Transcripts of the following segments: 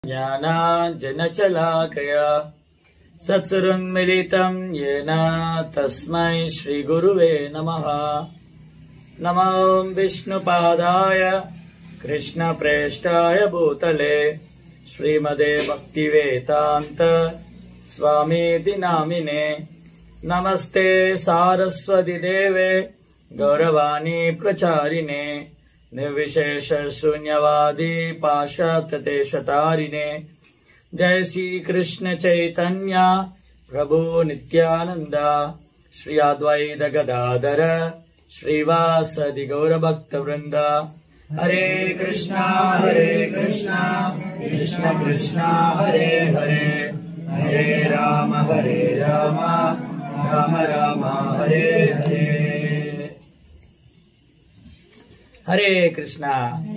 ज्ञानाञ्जनशलाकया सत्सुरुन्मिलितं येन तस्मै श्रीगुरुवे नमः नमो विष्णुपादाय कृष्णप्रेष्ठाय भूतले श्रीमदे भक्तिवेदान्त स्वामीति नामिने नमस्ते सारस्वति देवे गौरवाणी प्रचारिणे निर्विशेष शून्यवादी पाशात्यदेशतारिणे जय श्री कृष्ण चैतन्य प्रभु नित्यानंद श्री अद्वैत गदाधर श्रीवासदि गौरभक्त वृंद हरे कृष्णा हरे कृष्णा कृष्ण कृष्णा हरे हरे हरे राम हरे राम राम राम हरे हरे ஹரே கிருஷ்ணா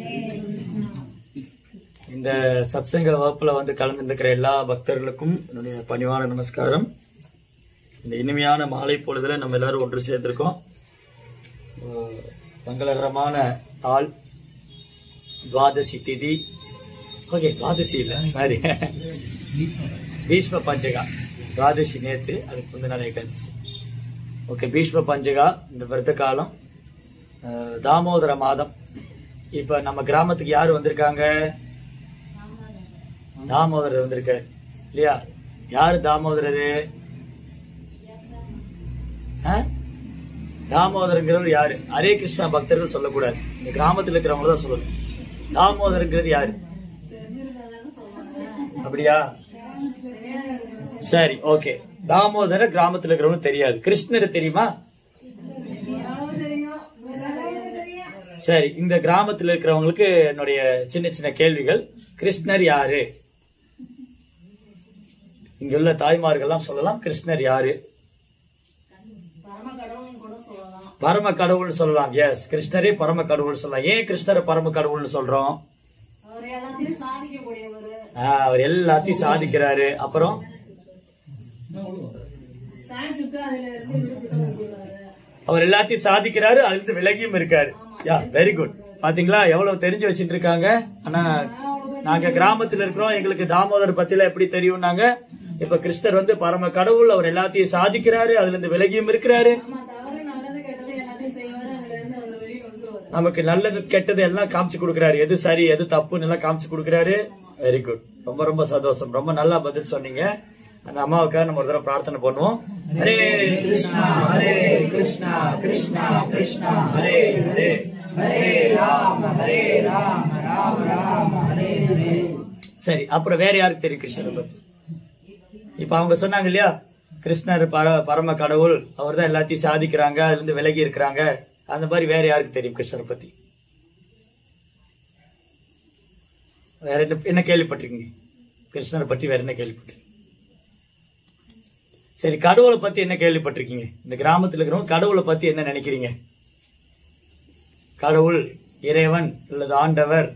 இந்த சத்சங்க வகுப்புல வந்து கலந்துருக்கிற எல்லா பக்தர்களுக்கும் என்னுடைய பணிவான நமஸ்காரம் இந்த இனிமையான மாலை பொழுதுல நம்ம எல்லாரும் ஒன்று சேர்ந்திருக்கோம் அஹ் மங்களகரமான நாள் துவாதசி திதி ஓகே துவாதசி இல்ல சாரி பீஷ்ம பஞ்சகா துவாதசி நேத்து அதுக்கு வந்து நான் ஏகாதசி ஓகே பீஷ்ம பஞ்சகா இந்த விரத காலம் அஹ் தாமோதர மாதம் இப்ப நம்ம கிராமத்துக்கு யாரு வந்திருக்காங்க தாமோதரர் வந்திருக்காரு இல்லையா யாரு தாமோதரரு ஆ? தாமோதரங்கிறவர் யாரு ஹரே கிருஷ்ணா பக்தர்கள் சொல்லக்கூடாது இந்த கிராமத்துல இருக்கிறவங்க தான் சொல்லணும் தாமோதரங்கிறது யாரு அப்படியா சரி ஓகே தாமோதர கிராமத்துல இருக்கிறவங்க தெரியாது கிருஷ்ணர் தெரியுமா சரி இந்த கிராமத்துல இருக்கிறவங்களுக்கு என்னுடைய சின்ன சின்ன கேள்விகள் கிருஷ்ணர் யாரு இங்க உள்ள தாய்மார்கள்லாம் சொல்லலாம் கிருஷ்ணர் யாரு பரம கடவுள்னு சொல்லலாம் எஸ் கிருஷ்ணரே பரம கடவுள் சொல்லலாம் ஏன் கிருஷ்ணரை பரம கடவுள்னு சொல்றோம் அவர் எல்லாத்தையும் சாதிக்கக்கூடியவர் ஆ, அவர் எல்லாத்தையும் சாதிக்கிறாரு அப்புறம் சாதிச்சுட்டு அதுல இருந்து விடுபட்டு அவர் எல்லாத்தையும் சாதிக்கிறாரு அதுல இருந்து விலகியும் இருக்காரு யா வெரி குட் பாத்தீங்களா எவ்வளவு தெரிஞ்சு வச்சிட்டு இருக்காங்க ஆனா நாங்க கிராமத்துல இருக்கிறோம் எங்களுக்கு தாமோதர் பத்தில எப்படி தெரியும் நாங்க இப்ப கிருஷ்ணர் வந்து பரம கடவுள் அவர் எல்லாத்தையும் சாதிக்கிறாரு அதுல இருந்து விலகியும் இருக்கிறாரு நம்ம தவறு நல்லது கெட்டது எல்லாத்தையும் செய்வாரு அதுல இருந்து அவர் வெளியே வந்துருவாரு நமக்கு நல்லது கெட்டது எல்லாம் காமிச்சு கொடுக்கறாரு எது சரி எது தப்புன்னு எல்லாம் காமிச்சு கொடுக்கறாரு வெரி குட் ரொம்ப ரொம்ப சந்தோஷம் ரொம்ப நல்லா பதில் சொன்னீங்க அந்த அம்மாவுக்காக நம்ம ஒரு தடவை பிரார்த்தனை பண்ணுவோம் ஹரே கிருஷ்ணா ஹரே கிருஷ்ணா கிருஷ்ணா கிருஷ்ணா ஹரே ஹரே ஹரே ராம ஹரே ராம ராம ராம ஹரே ஹரே சரி அப்புறம் வேற யாருக்கு தெரியும் கிருஷ்ணரை பத்தி இப்ப அவங்க சொன்னாங்க இல்லையா கிருஷ்ணர் பர பரம கடவுள் அவர் தான் எல்லாத்தையும் சாதிக்கிறாங்க அதுல இருந்து விலகி இருக்கிறாங்க அந்த மாதிரி வேற யாருக்கு தெரியும் கிருஷ்ணரை பத்தி வேற என்ன என்ன கேள்விப்பட்டிருக்கீங்க கிருஷ்ணரை பத்தி வேற என்ன கேள்விப்பட்டிருக்கீங்க சரி கடவுளை பத்தி என்ன கேள்விப்பட்டிருக்கீங்க இந்த கிராமத்துல இருக்கிறவங்க கடவுளை பத்தி என்ன நினைக்கிறீங்க கடவுள் இறைவன் அல்லது ஆண்டவர்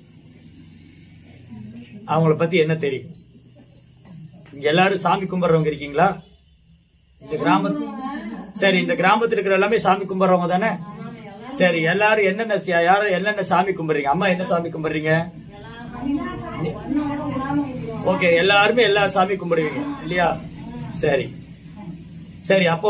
அவங்கள பத்தி என்ன தெரியும் இங்க எல்லாரும் சாமி கும்பிடுறவங்க இருக்கீங்களா இந்த கிராமத்து சரி இந்த கிராமத்துல இருக்கிற எல்லாமே சாமி கும்பிடுறவங்க தானே சரி எல்லாரும் என்னென்ன சி- யாரும் என்னென்ன சாமி கும்பிடுறீங்க அம்மா என்ன சாமி கும்பிடுறீங்க ஓகே எல்லாருமே எல்லா சாமி கும்பிடுவீங்க இல்லையா சரி சரி அப்போ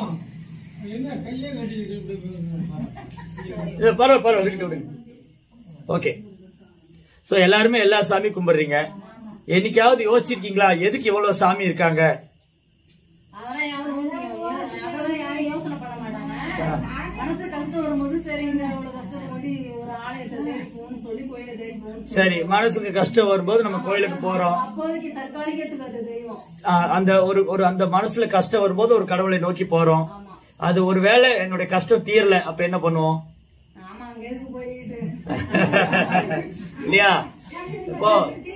இது பரவாயில்ல பரவாயில்ல விட்டுட்டு விடுங்க ஓகே சோ எல்லாருமே எல்லா சாமி கும்பிடுறீங்க என்னைக்காவது யோசிச்சிருக்கீங்களா எதுக்கு இவ்வளவு சாமி இருக்காங்க அதெல்லாம் யாரும் யோசிக்க அதெல்லாம் யாரும் யோசனை பண்ண மாட்டாங்க மனசு கஷ்டம் வரும்போது சரி இந்த இவ்வளவு கஷ்டத்தை கொண்டு ஒரு ஆலயத்தை தேடி போகணும்னு சொல்லி கோயிலை தேடி போகணும் சரி மனசுக்கு கஷ்டம் வரும்போது நம்ம கோயிலுக்கு போறோம் அப்போதைக்கு தற்காலிகத்துக்கு அது தெய்வம் ஆஹ் அந்த ஒரு ஒரு அந்த மனசுல கஷ்டம் வரும்போது ஒரு கடவுளை நோக்கி போறோம் ஆமா அது ஒருவேளை என்னுடைய கஷ்டம் தீரல அப்ப என்ன பண்ணுவோம் ஆமா அங்க எதுக்கு போயிட்டு இல்லையா இப்போ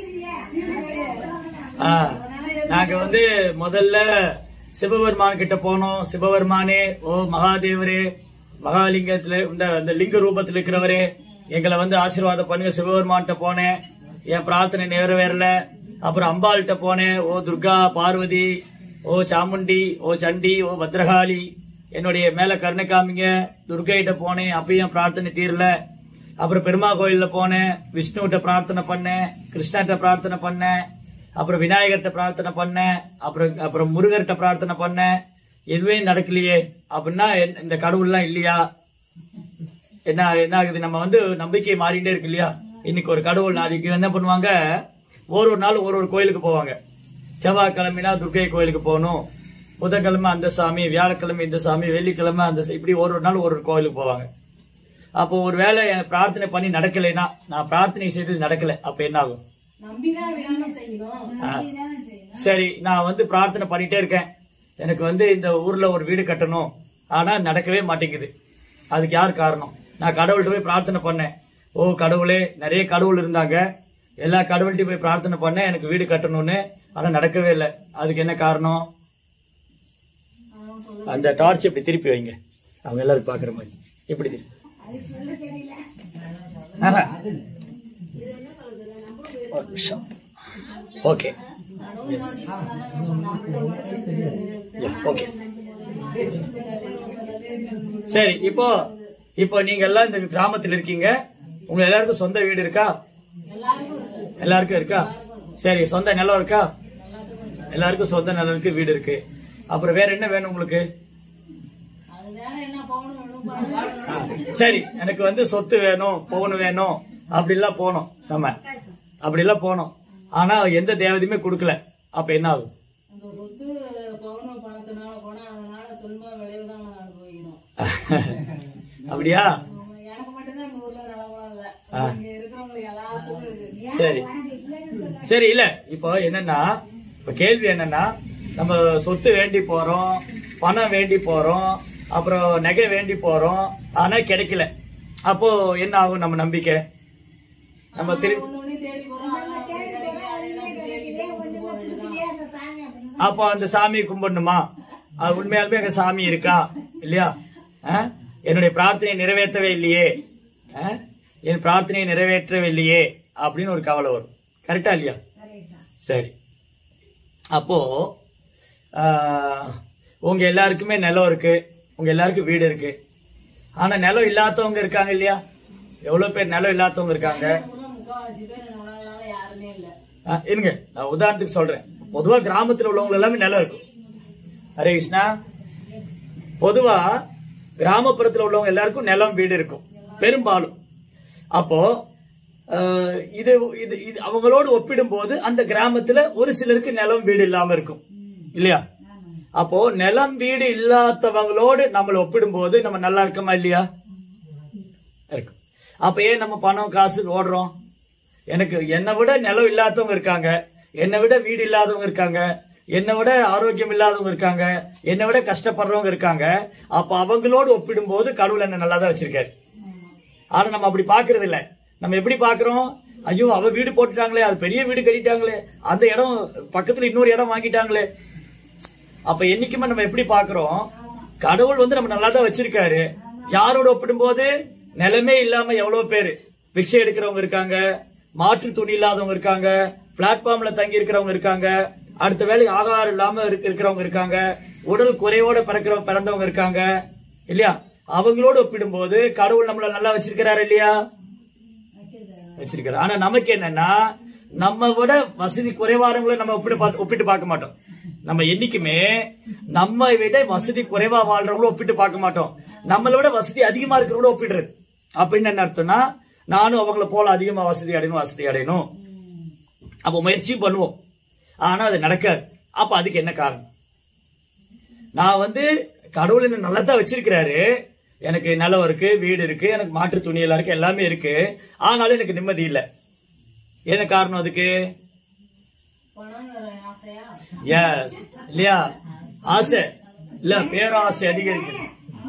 ஆ, நாங்க வந்து முதல்ல சிவபெருமான் கிட்ட போனோம் சிவபெருமானே ஓ மகாதேவரே மகாலிங்கத்துல இந்த இந்த லிங்க ரூபத்துல இருக்கிறவரே எங்களை வந்து ஆசீர்வாதம் பண்ணுங்க சிவபெருமான்கிட்ட போனேன் என் பிரார்த்தனை நிறைவேறல அப்புறம் அம்பாள்கிட்ட போனேன் ஓ துர்கா பார்வதி ஓ சாமுண்டி ஓ சண்டி ஓ பத்ரகாளி என்னுடைய மேல கருணை காமிங்க துர்கைகிட்ட போனேன் அப்பயும் பிரார்த்தனை தீரல அப்புறம் பெருமா கோயில்ல போனேன் விஷ்ணுகிட்ட பிரார்த்தனை பண்ணேன் கிருஷ்ணர்கிட்ட பிரார்த்தனை பண்ணேன் அப்புறம் விநாயகர்கிட்ட பிரார்த்தனை பண்ணேன் அப்புறம் அப்புறம் முருகர்கிட்ட பிரார்த்தனை பண்ணேன் எதுவுமே நடக்கலையே அப்படின்னா என்- இந்த கடவுள்லாம் இல்லையா என்ன என்ன ஆகுது நம்ம வந்து நம்பிக்கை மாறிட்டே இருக்கு இல்லையா இன்னைக்கு ஒரு கடவுள் நாளைக்கு என்ன பண்ணுவாங்க ஒரு ஒரு நாள் ஒரு ஒரு கோயிலுக்கு போவாங்க செவ்வாய்க்கிழமைனா துர்க்கை கோயிலுக்கு போகணும் புதன்கிழமை அந்த சாமி வியாழக்கிழமை இந்த சாமி வெள்ளிக்கிழமை அந்த சா- இப்படி ஒரு ஒரு நாள் ஒரு ஒரு கோயிலுக்கு போவாங்க அப்போ ஒரு வேளை எனக்கு பிரார்த்தனை பண்ணி நடக்கலைன்னா நான் பிரார்த்தனை செய்தது நடக்கல அப்ப என்ன ஆகும் நம்பிதான் விடாம செய்யணும் ஆ. சரி நான் வந்து பிரார்த்தனை பண்ணிட்டே இருக்கேன் எனக்கு வந்து இந்த ஊர்ல ஒரு வீடு கட்டணும் ஆனா நடக்கவே மாட்டேங்குது அதுக்கு யார் காரணம் நான் கடவுள்கிட்ட போய் பிரார்த்தனை பண்ணேன் ஓ கடவுளே நிறைய கடவுள் இருந்தாங்க எல்லா கடவுள்கிட்டையும் போய் பிரார்த்தனை பண்ணேன் எனக்கு வீடு கட்டணும்னு ஆனா நடக்கவே இல்லை அதுக்கு என்ன காரணம் அவன் சொல்ல அந்த டார்ச் இப்படி திருப்பி வைங்க அவங்க எல்லாரும் பாக்குற மாதிரி இப்படி திருப்பி ஆஹா. ஒரு நிமிஷம் ஓகே ஓகே சரி இப்போ இப்போ நீங்க எல்லாம் இந்த கிராமத்துல இருக்கீங்க உங்க எல்லாருக்கும் சொந்த வீடு இருக்கா எல்லாருக்கும் இருக்கு எல்லாருக்கும் இருக்கா சரி சொந்த நிலம் இருக்கா எல்லாருக்கும் சொந்த நிலம் இருக்கு வீடு இருக்கு அப்புறம் வேற என்ன வேணும் உங்களுக்கு அது வேற என்ன போகணும் ஒண்ணும் பண்ண ஆ, சரி எனக்கு வந்து சொத்து வேணும் பவுன் வேணும் அப்படிலாம் போனோம் நம்ம அப்படிலாம் போனோம் ஆனா எந்த தேவதையுமே கொடுக்கல அப்ப என்ன ஆகும் அந்த சொத்து பவுனும் பணத்தினால போனா அதனால துன்ப விளைவு தான் நான் அனுபவிக்கணும் அப்படியா ஆமா, எனக்கு மட்டும்தான் இந்த ஊர்ல நிலவரம் இல்ல இங்க இருக்கிறவங்களுக்கு எல்லாத்துக்கும் இருக்கு சரி சரி இல்ல இப்போ என்னன்னா இப்ப கேள்வி என்னன்னா நம்ம சொத்து வேண்டி போறோம் பணம் வேண்டி போறோம் அப்புறம் நகை வேண்டி போறோம் ஆனா கிடைக்கல அப்போ என்ன ஆகும் நம்ம நம்பிக்கை நம்ம திரு ஒண்ணு ஒண்ணு தேடி போறோம் அதெல்லாம் அப்படி கிடைக்கல, அதை நம்ம தேடி தேடி போக வேண்டியதுதான். அப்போ அந்த சாமியை கும்பிடணுமா அது உண்மையாலுமே எங்க சாமி இருக்கா இல்லையா ஆ? என்னுடைய பிரார்த்தனையை நிறைவேற்றவே இல்லையே ஆ? என் பிரார்த்தனையை நிறைவேற்றவே இல்லையே அப்படின்னு ஒரு கவலை வரும் கரெக்டா இல்லையா சரி அப்போ ஆ, உங்க எல்லாருக்குமே நிலம் இருக்கு உங்க எல்லாருக்கும் வீடு இருக்கு ஆனா நிலம் இல்லாதவங்க இருக்காங்க இல்லையா எவ்வளவு பேர் நிலம் இல்லாதவங்க இருக்காங்க கூட முக்காவாசி பேர் நிலங்களால யாருமே இல்ல ஆ, இருங்க நான் உதாரணத்துக்கு சொல்றேன் பொதுவா கிராமத்துல உள்ளவங்க எல்லாமே நிலம் இருக்கும் ஹரே கிருஷ்ணா பொதுவா கிராமப்புறத்துல உள்ளவங்க எல்லாருக்கும் நிலம் வீடு இருக்கும் பெரும்பாலும் அப்போ அஹ், இது இது இது அவங்களோடு ஒப்பிடும்போது அந்த கிராமத்துல ஒரு சிலருக்கு நிலம் வீடு இல்லாம இருக்கும் இல்லையா அப்போ நிலம் வீடு இல்லாதவங்களோடு நம்மளை ஒப்பிடும்போது நம்ம நல்லா இருக்கமா இல்லையா இருக்கும் அப்ப ஏன் நம்ம பணம் காசு ஓடுறோம் எனக்கு என்னை விட நிலம் இல்லாதவங்க இருக்காங்க என்னை விட வீடு இல்லாதவங்க இருக்காங்க என்னை விட ஆரோக்கியம் இல்லாதவங்க இருக்காங்க என்னை விட கஷ்டப்படுறவங்க இருக்காங்க அப்ப அவங்களோடு ஒப்பிடும்போது கடவுள் என்ன நல்லா தான் வச்சிருக்காரு ஆனா நம்ம அப்படி பாக்குறது இல்ல நம்ம எப்படி பாக்குறோம் ஐயோ அவ வீடு போட்டுட்டாங்களே அது பெரிய வீடு கட்டிட்டாங்களே அந்த இடம் பக்கத்துல இன்னொரு இடம் வாங்கிட்டாங்களே அப்ப என்னைக்குமே நம்ம எப்படி பாக்குறோம் கடவுள் வந்து நம்ம நல்லா தான் வச்சிருக்காரு யாரோட ஒப்பிடும்போது நிலமே இல்லாம எவ்வளவு பேரு பிக்ஷை எடுக்கிறவங்க இருக்காங்க மாற்று துணி இல்லாதவங்க இருக்காங்க பிளாட்ஃபார்ம்ல தங்கி இருக்கிறவங்க இருக்காங்க அடுத்த வேலைக்கு ஆகாரம் இல்லாம இருக்க- இருக்கிறவங்க இருக்காங்க உடல் குறைவோட பிறக்கிறவங்க பிறந்தவங்க இருக்காங்க இல்லையா அவங்களோட ஒப்பிடும்போது கடவுள் நம்மள நல்லா வச்சிருக்கிறாரு இல்லையா வச்சிருக்காரு ஆனா நமக்கு என்னன்னா நம்ம விட வசதி குறைவானவங்களை நம்ம ஒப்பிட்டு பார்த்து- ஒப்பிட்டு பார்க்க மாட்டோம் நம்ம என்னைக்குமே நம்ம விட வசதி குறைவா வாழ்றவங்கள ஒப்பிட்டு பார்க்க மாட்டோம் நம்மளை விட வசதி அதிகமா இருக்கிறவங்கள ஒப்பிடுறது அப்படின்னு என்ன அர்த்தம்னா நானும் அவங்கள போல அதிகமா வசதி அடையணும் வசதி அடையணும் அப்போ முயற்சியும் பண்ணுவோம் ஆனா அது நடக்காது அப்ப அதுக்கு என்ன காரணம் நான் வந்து கடவுள் என்ன நல்லா தான் வச்சிருக்கிறாரு எனக்கு நிலம் இருக்கு வீடு இருக்கு எனக்கு மாற்று துணி எல்லாம் இருக்கு எல்லாமே இருக்கு ஆனாலும் எனக்கு நிம்மதி இல்ல என்ன காரணம் அதுக்கு பணங்கிற ஆசையா எஸ் இல்லையா ஆசை இல்ல பேராசை அதிகரிக்குது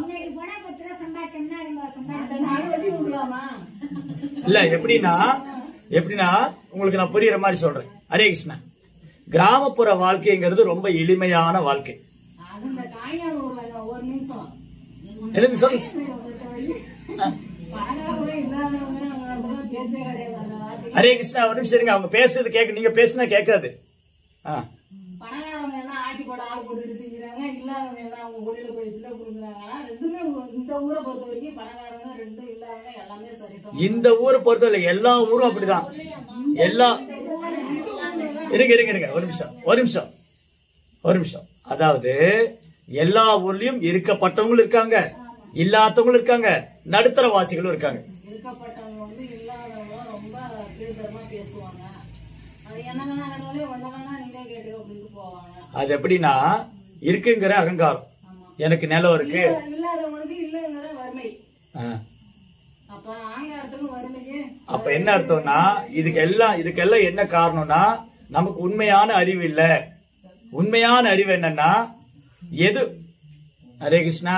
அந்த நாள் வெட்டி விடலாமா இல்ல எப்படின்னா எப்படின்னா உங்களுக்கு நான் புரியுற மாதிரி சொல்றேன் ஹரே கிருஷ்ணா கிராமப்புற வாழ்க்கைங்கிறது ரொம்ப எளிமையான வாழ்க்கை அது இந்த காய்ஞான ஒரு ஒரு நிமிஷம் எளிமை சொல்லு பணக்கார கூட இல்லாதவங்க அவங்க அதெல்லாம் பேச்சே கிடையாது அந்த வார்த்தைக்கு ஹரே கிருஷ்ணா ஒரு நிமிஷம் இருங்க அவங்க பேசுறது கேட்க நீங்க பேசுனா கேட்காது ஆ பணக்காரவங்க எல்லாம் ஆக்கி போட ஆள் போட்டு திங்கிறாங்க இல்லாதவங்க எல்லாம் அவங்க கொடியில போய் பிள்ளை கொடுக்குறாங்க ரெண்டுமே உங்க- இந்த ஊரை பொறுத்த வரைக்கும் பணக்காரங்க ரெண்டும் இல்லாதவங்க எல்லாமே சரிசமம் இந்த ஊரை பொறுத்தவரை எல்லா ஊரும் அப்படிதான் எல்லா இருங்க இருங்க இருங்க ஒரு நிமிஷம் ஒரு நிமிஷம் ஒரு நிமிஷம் அதாவது எல்லா ஊர்லயும் இருக்கப்பட்டவங்களும் இருக்காங்க இல்லாதவங்களும் இருக்காங்க நடுத்தர வாசிகளும் இருக்காங்க இருக்கப்பட்டவங்க வந்து இல்லாதவங்க ரொம்ப கீழ்த்தரமா பேசுவாங்க அது என்னங்கன்னா என்னன்னாலே ஒன்னதானா நீனே கேட்டு அப்படின்ட்டு போவாங்க அது எப்படின்னா இருக்குங்கிற அகங்காரம் ஆமா எனக்கு நிலம் இருக்கு இல்ல- இல்லாதவங்களுக்கு இல்லைங்கிற வறுமை ஆ. அப்ப ஆங்காரத்துக்கும் வறுமைக்கு அப்ப என்ன அர்த்தம்னா இதுக்கு எல்லாம் இதுக்கெல்லாம் என்ன காரணம்னா நமக்கு உண்மையான அறிவு இல்ல உண்மையான அறிவு என்னன்னா எது ஹரே கிருஷ்ணா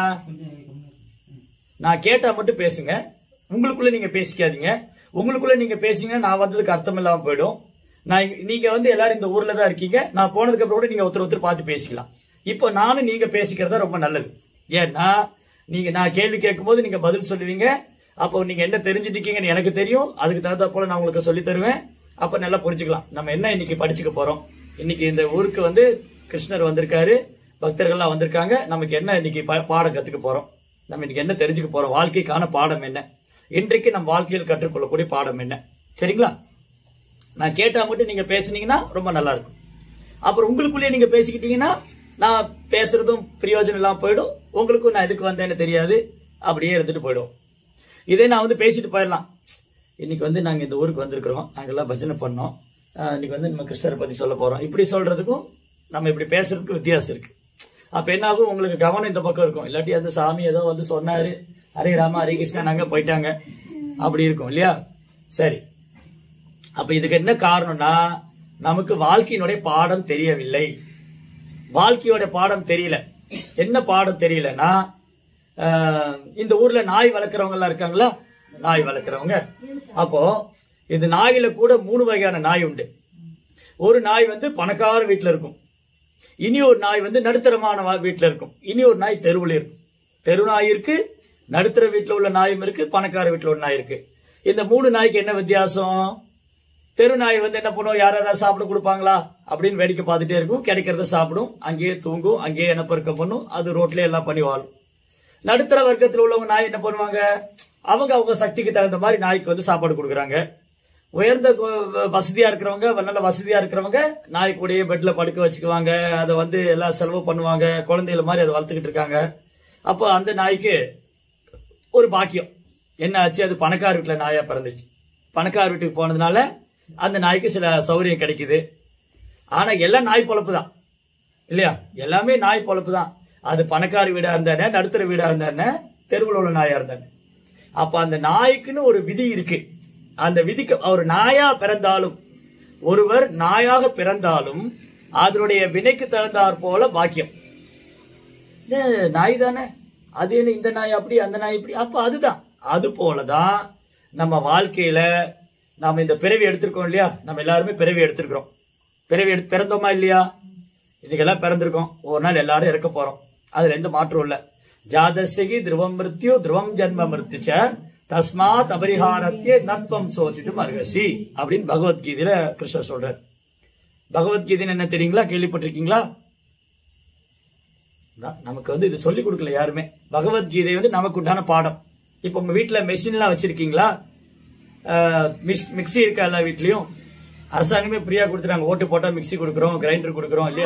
நான் கேட்டா மட்டும் பேசுங்க உங்களுக்குள்ள நீங்க பேசிக்காதீங்க உங்களுக்குள்ள நீங்க பேசிங்கன்னா நான் வந்ததுக்கு அர்த்தம் இல்லாம போயிடும் நான் இங்க- நீங்க வந்து எல்லாரும் இந்த ஊர்ல தான் இருக்கீங்க நான் போனதுக்கு அப்புறம் கூட நீங்க ஒருத்தர் ஒருத்தர் பார்த்து பேசிக்கலாம் இப்போ நானும் நீங்க பேசிக்கிறதா ரொம்ப நல்லது ஏன்னா நீங்க நான் கேள்வி கேட்கும்போது நீங்க பதில் சொல்லுவீங்க அப்போ நீங்க என்ன தெரிஞ்சுட்டீங்கன்னு எனக்கு தெரியும் அதுக்கு தகுந்த போல நான் உங்களுக்கு சொல்லி தருவேன் அப்ப நல்லா புரிஞ்சுக்கலாம் நம்ம என்ன இன்னைக்கு படிச்சுக்க போறோம் இன்னைக்கு இந்த ஊருக்கு வந்து கிருஷ்ணர் வந்திருக்காரு பக்தர்கள்லாம் வந்திருக்காங்க நமக்கு என்ன இன்னைக்கு பா- பாடம் கத்துக்க போறோம் நம்ம இன்னைக்கு என்ன தெரிஞ்சுக்க போறோம் வாழ்க்கைக்கான பாடம் என்ன இன்றைக்கு நம் வாழ்க்கையில் கற்றுக்கொள்ளக்கூடிய பாடம் என்ன சரிங்களா நான் கேட்டா மட்டும் நீங்க பேசுனீங்கன்னா ரொம்ப நல்லா இருக்கும் அப்புறம் உங்களுக்குள்ளேயே நீங்க பேசிக்கிட்டீங்கன்னா நான் பேசுறதும் பிரயோஜனம் இல்லாம போயிடும் உங்களுக்கும் நான் எதுக்கு வந்தேன்னு தெரியாது அப்படியே இருந்துட்டு போயிடும் இதே நான் வந்து பேசிட்டு போயிடலாம் இன்னைக்கு வந்து நாங்க இந்த ஊருக்கு வந்திருக்கிறோம் நாங்கெல்லாம் பஜனை பண்ணோம் ஆஹ் இன்னைக்கு வந்து நம்ம கிருஷ்ணரை பத்தி சொல்ல போறோம் இப்படி சொல்றதுக்கும் நம்ம இப்படி பேசுறதுக்கும் வித்தியாசம் இருக்கு அப்ப என்ன ஆகும் உங்களுக்கு கவனம் இந்த பக்கம் இருக்கும் இல்லாட்டி அந்த சாமி ஏதோ வந்து சொன்னாரு ஹரே ராமா ஹரே கிருஷ்ணா நாங்க போயிட்டாங்க அப்படி இருக்கும் இல்லையா சரி அப்ப இதுக்கு என்ன காரணம்னா நமக்கு வாழ்க்கையினுடைய பாடம் தெரியவில்லை வாழ்க்கையோட பாடம் தெரியல என்ன பாடம் தெரியலன்னா ஆஹ், இந்த ஊர்ல நாய் வளர்க்குறவங்க எல்லாம் இருக்காங்களா நாய் வளர்க்குறவங்க அப்போ இந்த நாயில கூட மூணு வகையான நாய் உண்டு ஒரு நாய் வந்து பணக்கார வீட்டுல இருக்கும் இனி ஒரு நாய் வந்து நடுத்தரமான வா- வீட்டுல இருக்கும் இனி ஒரு நாய் தெருவுல இருக்கும் தெரு நாய் இருக்கு நடுத்தர வீட்டுல உள்ள நாயும் இருக்கு பணக்கார வீட்டுல உள்ள நாய் இருக்கு இந்த மூணு நாய்க்கு என்ன வித்தியாசம் தெரு நாய் வந்து என்ன பண்ணும் யாராவது சாப்பிட கொடுப்பாங்களா அப்படின்னு வேடிக்கை பார்த்துட்டே இருக்கும் கிடைக்கிறத சாப்பிடும் அங்கேயே தூங்கும் அங்கேயே இனப்பெருக்கம் பண்ணும் அது ரோட்ல எல்லாம் பண்ணி வாழும் நடுத்தர வர்க்கத்தில் உள்ளவங்க நாய் என்ன பண்ணுவாங்க அவங்க அவங்க சக்திக்கு தகுந்த மாதிரி நாய்க்கு வந்து சாப்பாடு கொடுக்குறாங்க உயர்ந்த கு- வசதியா இருக்கிறவங்க நல்ல வசதியா இருக்கிறவங்க நாய் கூடயே பெட்ல படுக்க வச்சுக்குவாங்க அதை வந்து எல்லாம் செலவு பண்ணுவாங்க குழந்தைகள மாதிரி அதை வளர்த்துக்கிட்டு இருக்காங்க அப்போ அந்த நாய்க்கு ஒரு பாக்கியம் என்ன ஆச்சு அது பணக்கார வீட்டுல நாயா பிறந்துச்சு பணக்கார வீட்டுக்கு போனதுனால அந்த நாய்க்கு சில சௌகரியம் கிடைக்குது ஆனா எல்லாம் நாய் பொழப்பு தான் இல்லையா எல்லாமே நாய் பொழப்பு தான் அது பணக்கார வீடா இருந்தானே நடுத்தர வீடா இருந்தானே தெருவில் உள்ள நாயா இருந்தானே அப்ப அந்த நாய்க்குன்னு ஒரு விதி இருக்கு அந்த விதிக்கு ஒரு நாயா பிறந்தாலும் ஒருவர் நாயாக பிறந்தாலும் அதனுடைய வினைக்கு தகுந்தாற் போல பாக்கியம் இந்த நாய் தானே அது என்ன இந்த நாய் அப்படி அந்த நாய் இப்படி அப்ப அதுதான் அது போலதான் நம்ம வாழ்க்கையில நாம இந்த பிறவி எடுத்திருக்கோம் இல்லையா நம்ம எல்லாருமே பிறவி எடுத்திருக்கிறோம் பிறவி எடுத்து பிறந்தோமா இல்லையா இன்னைக்கெல்லாம் பிறந்திருக்கோம் ஒரு நாள் எல்லாரும் இறக்க போறோம் அதுல எந்த மாற்றம் இல்ல ஜாதஸ்யகி துருவம் மிருத்யு துருவம் ஜன்ம மிருத்யுச்ச தஸ்மாத் அபரிஹாரத்திய நத்வம் சோதிட்டு மருகசி அப்படின்னு பகவத்கீதையில கிருஷ்ணர் சொல்றார் பகவத்கீதைன்னு என்ன தெரியுங்களா கேள்விப்பட்டிருக்கீங்களா தான், நமக்கு வந்து இது சொல்லி கொடுக்கல யாருமே பகவத்கீதை வந்து நமக்கு உண்டான பாடம் இப்போ உங்க வீட்டுல மெஷின் எல்லாம் வச்சிருக்கீங்களா ஆஹ், மிக்ஸ் மிக்ஸி இருக்கா எல்லா வீட்லயும் அரசாங்கமே ஃப்ரீயா கொடுத்துட்டாங்க ஓட்டு போட்டா மிக்ஸி கொடுக்குறோம் கிரைண்டர் கொடுக்குறோம் இல்லையா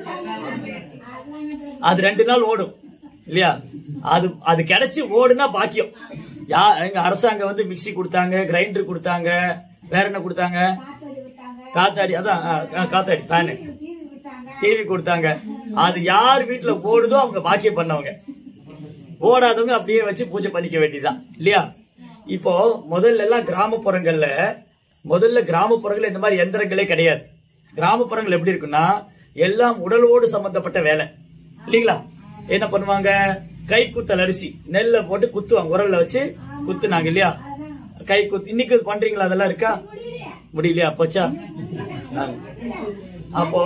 அது ரெண்டு நாள் ஓடும் இல்லையா அது அது கிடைச்சு ஓடுனா பாக்கியம் யா எங்க அரசாங்கம் வந்து மிக்ஸி கொடுத்தாங்க கிரைண்டர் கொடுத்தாங்க வேற என்ன கொடுத்தாங்க காத்தாடி அதான் ஆ, ஆ, காத்தாடி ஃபேனு டிவி கொடுத்தாங்க அது யார் வீட்டுல ஓடுதோ அவங்க பாக்கியம் பண்ணவங்க ஓடாதவங்க அப்படியே வச்சு பூஜை பண்ணிக்க வேண்டியதுதான் இல்லையா இப்போ முதல்ல எல்லாம் கிராமப்புறங்கள்ல முதல்ல கிராமப்புறங்கள்ல இந்த மாதிரி எந்திரங்களே கிடையாது கிராமப்புறங்கள் எப்படி இருக்குன்னா எல்லாம் உடலோடு சம்பந்தப்பட்ட வேலை இல்லீங்களா என்ன பண்ணுவாங்க கை குத்தல் அரிசி நெல்லை போட்டு குத்துவாங்க உரல்ல வச்சு குத்துனாங்க இல்லையா கை குத்து இன்னைக்கு இது பண்றீங்களா அதெல்லாம் இருக்கா முடியலையா போச்சா ஆ. அப்போ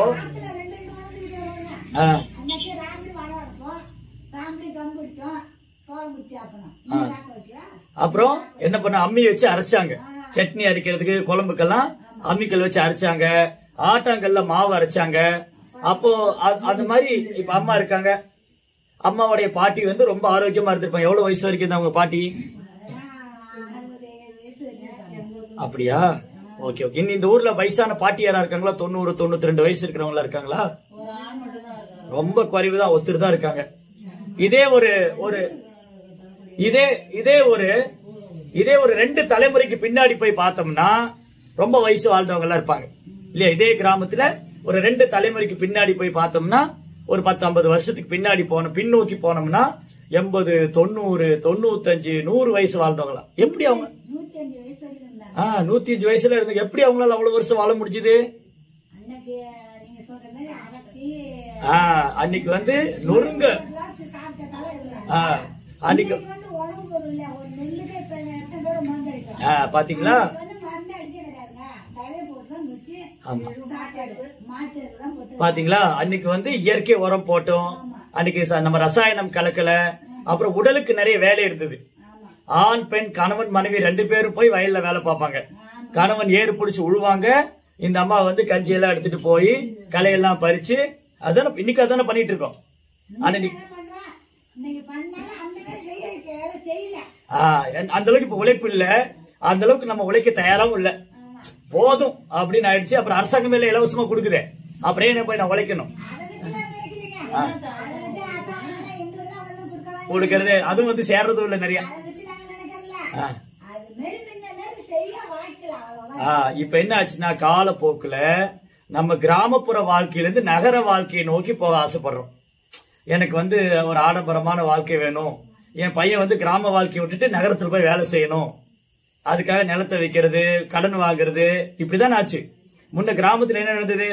ஆ, அன்னைக்கு ராம்பி வடை வைப்போம் ராம்பி தம் பிடிச்சோம் சோளம் குச்சி ஆப்பணும் ஆ. அப்புறம் என்ன பண்ண அம்மி வச்சு அரைச்சாங்க சட்னி அரைக்கிறதுக்கு குழம்புக்கெல்லாம் அம்மிக்கல் வச்சு அரைச்சாங்க ஆட்டாங்கல்ல மாவு அரைச்சாங்க அப்போ அ- அந்த மாதிரி இப்ப அம்மா இருக்காங்க அம்மாவுடைய பாட்டி வந்து ரொம்ப ஆரோக்கியமா இருந்திருப்பாங்க எவ்வளவு வயசு வரைக்கும் இருந்தா அவங்க பாட்டி அறுபது அப்படியா ஓகே ஓகே இன்னும் இந்த ஊர்ல வயசான பாட்டி யாரா இருக்காங்களா தொண்ணூறு தொண்ணூத்தி ரெண்டு வயசு இருக்கிறவங்களா இருக்காங்களா ஒரு ஆண் மட்டும் தான் இருக்காரு ரொம்ப குறைவு தான் ஒருத்தர் தான் இருக்காங்க இதே ஒரு ஒரு இதே இதே ஒரு இதே ஒரு ரெண்டு தலைமுறைக்கு பின்னாடி போய் பார்த்தோம்னா ரொம்ப வயசு வாழ்ந்தவங்க எல்லாம் இருப்பாங்க இல்லையா இதே கிராமத்துல ஒரு ரெண்டு தலைமுறைக்கு பின்னாடி போய் பார்த்தோம்னா ஒரு பத்து ஐம்பது வருஷத்துக்கு பின்னாடி போனோம் பின்னோக்கி போனோம்னா எண்பது தொண்ணூறு தொண்ணூத்தஞ்சு நூறு வயசு வாழ்ந்தவங்களா எப்படி அவங்க நூத்தி அஞ்சு வயசு வரைக்கும் இருந்தாங்க ஆஹ் நூத்தி அஞ்சு வயசுல இருந்து எப்படி அவங்களால அவ்வளவு வருஷம் வாழ முடிஞ்சுது அன்னைக்கு நீங்க சொல்ற மாதிரி அரைச்சி ஆஹ் அன்னைக்கு வந்து நொறுங்க எல்லாத்தையும் சாப்பிட்டதால இருந்தாங்க ஆஹ் அன்னைக்கு இன்னைக்கு வந்து உணவு பொருள் இல்ல ஒரு நெல்லுக்கு இப்ப எத்தனை பேர் மருந்து அடிக்கிறோம் ஆஹ் பாத்தீங்களா வந்து மருந்து அடிக்க கிடையாதுங்க தழைய போட்டு தான் நுச்சி ஆமா. சாப்பாடு மாட்டு இதெல்லாம் போட்டு பாத்தீங்களா அன்னைக்கு வந்து இயற்கை உரம் போட்டோம் அன்னைக்கு ச- நம்ம ரசாயனம் கலக்கல அப்புறம் உடலுக்கு நிறைய வேலை இருந்தது ஆமா ஆண் பெண் கணவன் மனைவி ரெண்டு பேரும் போய் வயல்ல வேலை பார்ப்பாங்க கணவன் ஏறு பிடிச்சு உழுவாங்க இந்த அம்மா வந்து கஞ்சி எல்லாம் எடுத்துட்டு போய் களையெல்லாம் பறிச்சு அதான இன்னைக்கு அதானே பண்ணிட்டு இருக்கோம் ஆனா இன்னைக்கு என்ன பண்றா இன்னைக்கு பண்ணாலும் அந்த மாதிரி செய்ய வேலை செய்யல ஆஹ் அந்த அளவுக்கு இப்ப உழைப்பு இல்ல அந்த அளவுக்கு நம்ம உழைக்க தயாராவும் இல்ல ஆமா போதும் அப்படின்னு ஆயிடுச்சு அப்புறம் அரசாங்கம் மேல இலவசமா கொடுக்குதே அப்புறம் ஏன் போய் நான் உழைக்கணும் அதை பத்திலாம் நினைக்கலைங்க அதை பத்தி அரசாங்கம் எங்களுக்கெல்லாம் வந்து கொடுக்கலாம் கொடுக்கறது அதுவும் வந்து சேர்றதும் இல்ல நிறைய அதை பத்தி நாங்க நினைக்கிறோம்ல ஆ. அது மாரி முன்ன மாதிரி செய்ய வாய்க்கலாம் அவ்வளவுதான் ஆ, இப்ப என்ன ஆச்சுன்னா காலப்போக்குல நம்ம கிராமப்புற வாழ்க்கையில இருந்து நகர வாழ்க்கையை நோக்கி போக ஆசைப்படுறோம் எனக்கு வந்து ஒரு ஆடம்பரமான வாழ்க்கை வேணும் என் பையன் வந்து கிராம வாழ்க்கையை விட்டுட்டு நகரத்துல போய் வேலை செய்யணும் அதுக்காக நிலத்தை விற்கிறது கடன் வாங்குறது இப்படிதான் ஆச்சு முன்ன கிராமத்துல என்ன நடந்தது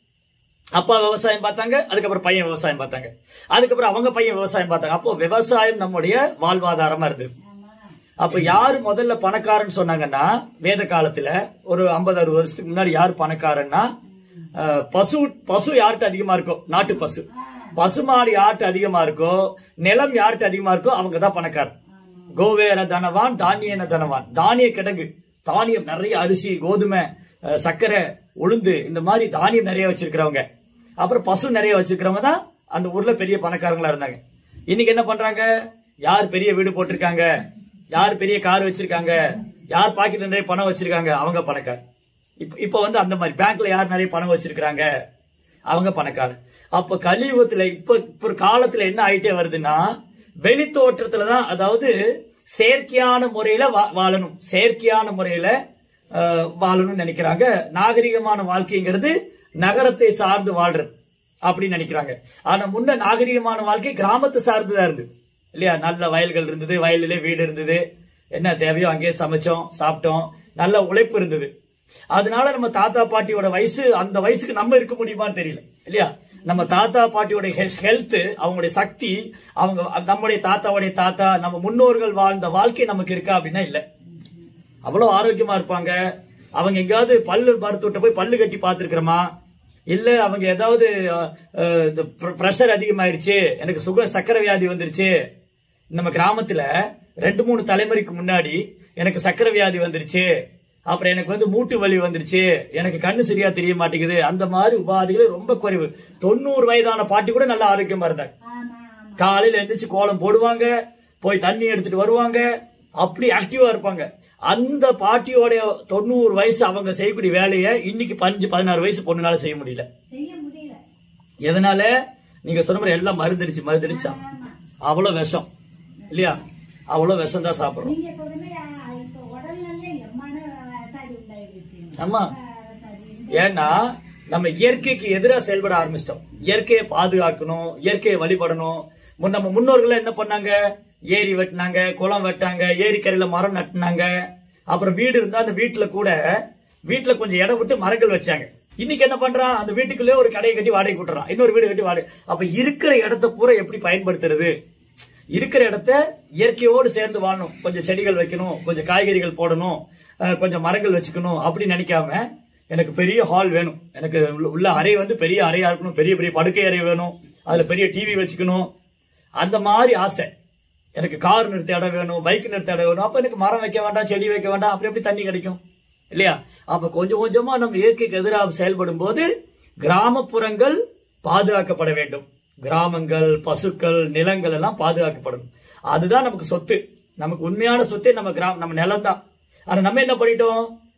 அப்பா விவசாயம் பார்த்தாங்க அதுக்கப்புறம் பையன் விவசாயம் பார்த்தாங்க அதுக்கப்புறம் அவங்க பையன் விவசாயம் பார்த்தாங்க அப்போ விவசாயம் நம்முடைய வாழ்வாதாரமா இருந்தது அப்ப யாரு முதல்ல பணக்காரன்னு சொன்னாங்கன்னா வேத காலத்துல ஒரு 50 அறுபது வருஷத்துக்கு முன்னாடி யார் பணக்காரன்னா அஹ், பசு பசு யார்கிட்ட அதிகமா இருக்கோ நாட்டு பசு பசுமாடு யார்கிட்ட அதிகமா இருக்கோ நிலம் யார்கிட்ட அதிகமா இருக்கோ அவங்க தான் பணக்காரன் கோவேர தனவான் தானியன தனவான் தானிய கிடங்கு தானியம் நிறைய அரிசி கோதுமை அஹ், சர்க்கரை உளுந்து இந்த மாதிரி தானியம் நிறைய வச்சிருக்கிறவங்க அப்புறம் பசு நிறைய வச்சிருக்கிறவங்க தான் அந்த ஊர்ல பெரிய பணக்காரங்களா இருந்தாங்க இன்னைக்கு என்ன பண்றாங்க யார் பெரிய வீடு போட்டிருக்காங்க யார் பெரிய கார் வச்சிருக்காங்க யார் பாக்கெட் நிறைய பணம் வச்சிருக்காங்க அவங்க பணக்கார் இப்ப இப்ப வந்து அந்த மாதிரி பேங்க்ல யார் நிறைய பணம் வச்சிருக்காங்க அவங்க பணக்காரர் அப்ப கலியுகத்துல இப்ப இப்ப ஒரு காலத்துல என்ன ஆயிட்டே வருதுன்னா வெளி தோற்றத்துலதான் அதாவது செயற்கையான முறையில வா- வாழணும் செயற்கையான முறையில அஹ், வாழணும்னு நினைக்கிறாங்க நாகரிகமான வாழ்க்கைங்கிறது நகரத்தை சார்ந்து வாழ்றது அப்படின்னு நினைக்கிறாங்க ஆனா முன்ன நாகரிகமான வாழ்க்கை கிராமத்தை சார்ந்துதான் இருந்தது இல்லையா நல்ல வயல்கள் இருந்தது வயலிலே வீடு இருந்தது என்ன தேவையோ அங்கேயே சமைச்சோம் சாப்பிட்டோம் நல்ல உழைப்பு இருந்தது அதனால நம்ம தாத்தா பாட்டியோட வயசு அந்த வயசுக்கு நம்ம இருக்க முடியுமான்னு தெரியல இல்லையா நம்ம தாத்தா பாட்டியோட ஹெல்த் அவங்களுடைய சக்தி அவங்க நம்முடைய தாத்தாவுடைய தாத்தா நம்ம முன்னோர்கள் வாழ்ந்த வாழ்க்கை நமக்கு இருக்கா அப்படின்னா இல்ல அவ்வளவு ஆரோக்கியமா இருப்பாங்க அவங்க எங்கேயாவது பல்லு மருத்துவட்ட போய் பல்லு கட்டி பார்த்திருக்கிறோமா இல்ல அவங்க ஏதாவது அஹ், இந்த பிரஷர் அதிகமாயிருச்சு எனக்கு சுகர் சக்கரை வியாதி வந்துருச்சு நம்ம கிராமத்துல ரெண்டு மூணு தலைமுறைக்கு முன்னாடி எனக்கு சக்கரை வியாதி வந்துருச்சு அப்புறம் எனக்கு வந்து மூட்டு வலி வந்துருச்சு எனக்கு கண்ணு சரியா தெரிய மாட்டேங்குது அந்த மாதிரி உபாதைகள் ரொம்ப குறைவு தொண்ணூறு வயதான பாட்டி கூட நல்லா ஆரோக்கியமா இருந்தாங்க ஆமா ஆமா காலையில எந்திரிச்சு கோலம் போடுவாங்க போய் தண்ணி எடுத்துட்டு வருவாங்க அப்படி ஆக்டிவா இருப்பாங்க அந்த பாட்டியோட தொண்ணூறு வயசு அவங்க செய்யக்கூடிய வேலையை இன்னைக்கு பஞ்சு பதினாறு வயசு பொண்ணுனால செய்ய முடியல செய்ய முடியல எதனால நீங்க சொன்ன மாதிரி எல்லாம் மருந்தடிச்சு மருந்தடிச்சா ஆமா அவ்வளவு விஷம் இல்லையா அவ்வளவு விஷம் தான் சாப்பிடுறோம் நீங்க சொல்ற மாதிரி ஆ, இப்ப உடல்நல எம்மான விவசாயி உண்டாயிடுச்சு ஆமா விவசாயி ஏன்னா நம்ம இயற்கைக்கு எதிரா செயல்பட ஆரம்பிச்சிட்டோம் இயற்கையை பாதுகாக்கணும் இயற்கையை வழிபடணும் முன் நம்ம முன்னோர்கள் என்ன பண்ணாங்க ஏரி வெட்டினாங்க குளம் வெட்டாங்க ஏரிக்கரையில மரம் நட்டுனாங்க அப்புறம் வீடு இருந்தா அந்த வீட்டுல கூட வீட்டுல கொஞ்சம் இடம் விட்டு மரங்கள் வச்சாங்க இன்னைக்கு என்ன பண்றான் அந்த வீட்டுக்குள்ளே ஒரு கடையை கட்டி வாடகை விட்டுறான் இன்னொரு வீடு கட்டி வாடகை அப்ப இருக்கிற இடத்த பூரா எப்படி பயன்படுத்துறது இருக்கிற இடத்த இயற்கையோடு சேர்ந்து வாழணும் கொஞ்சம் செடிகள் வைக்கணும் கொஞ்சம் காய்கறிகள் போடணும் அஹ் கொஞ்சம் மரங்கள் வச்சுக்கணும் அப்படி நினைக்காம எனக்கு பெரிய ஹால் வேணும் எனக்கு உள்ள- உள்ள அறை வந்து பெரிய அறையா இருக்கணும் பெரிய பெரிய படுக்கை அறை வேணும் அதுல பெரிய டிவி வச்சுக்கணும் அந்த மாதிரி ஆசை எனக்கு கார் நிறுத்த இடம் வேணும் பைக் நிறுத்த இடம் வேணும் அப்ப எனக்கு மரம் வைக்க வேண்டாம் செடி வைக்க வேண்டாம் அப்படி எப்படி தண்ணி கிடைக்கும் இல்லையா அப்ப கொஞ்சம் கொஞ்சமா நம்ம இயற்கைக்கு எதிராக செயல்படும் போது கிராமப்புறங்கள் பாதுகாக்கப்பட வேண்டும் கிராமங்கள் பசுக்கள் நிலங்கள் எல்லாம் பாதுகாக்கப்படும் அதுதான் நமக்கு சொத்து நமக்கு உண்மையான சொத்தே நம்ம கிராம நம்ம நிலம் தான் ஆனா நம்ம என்ன பண்ணிட்டோம்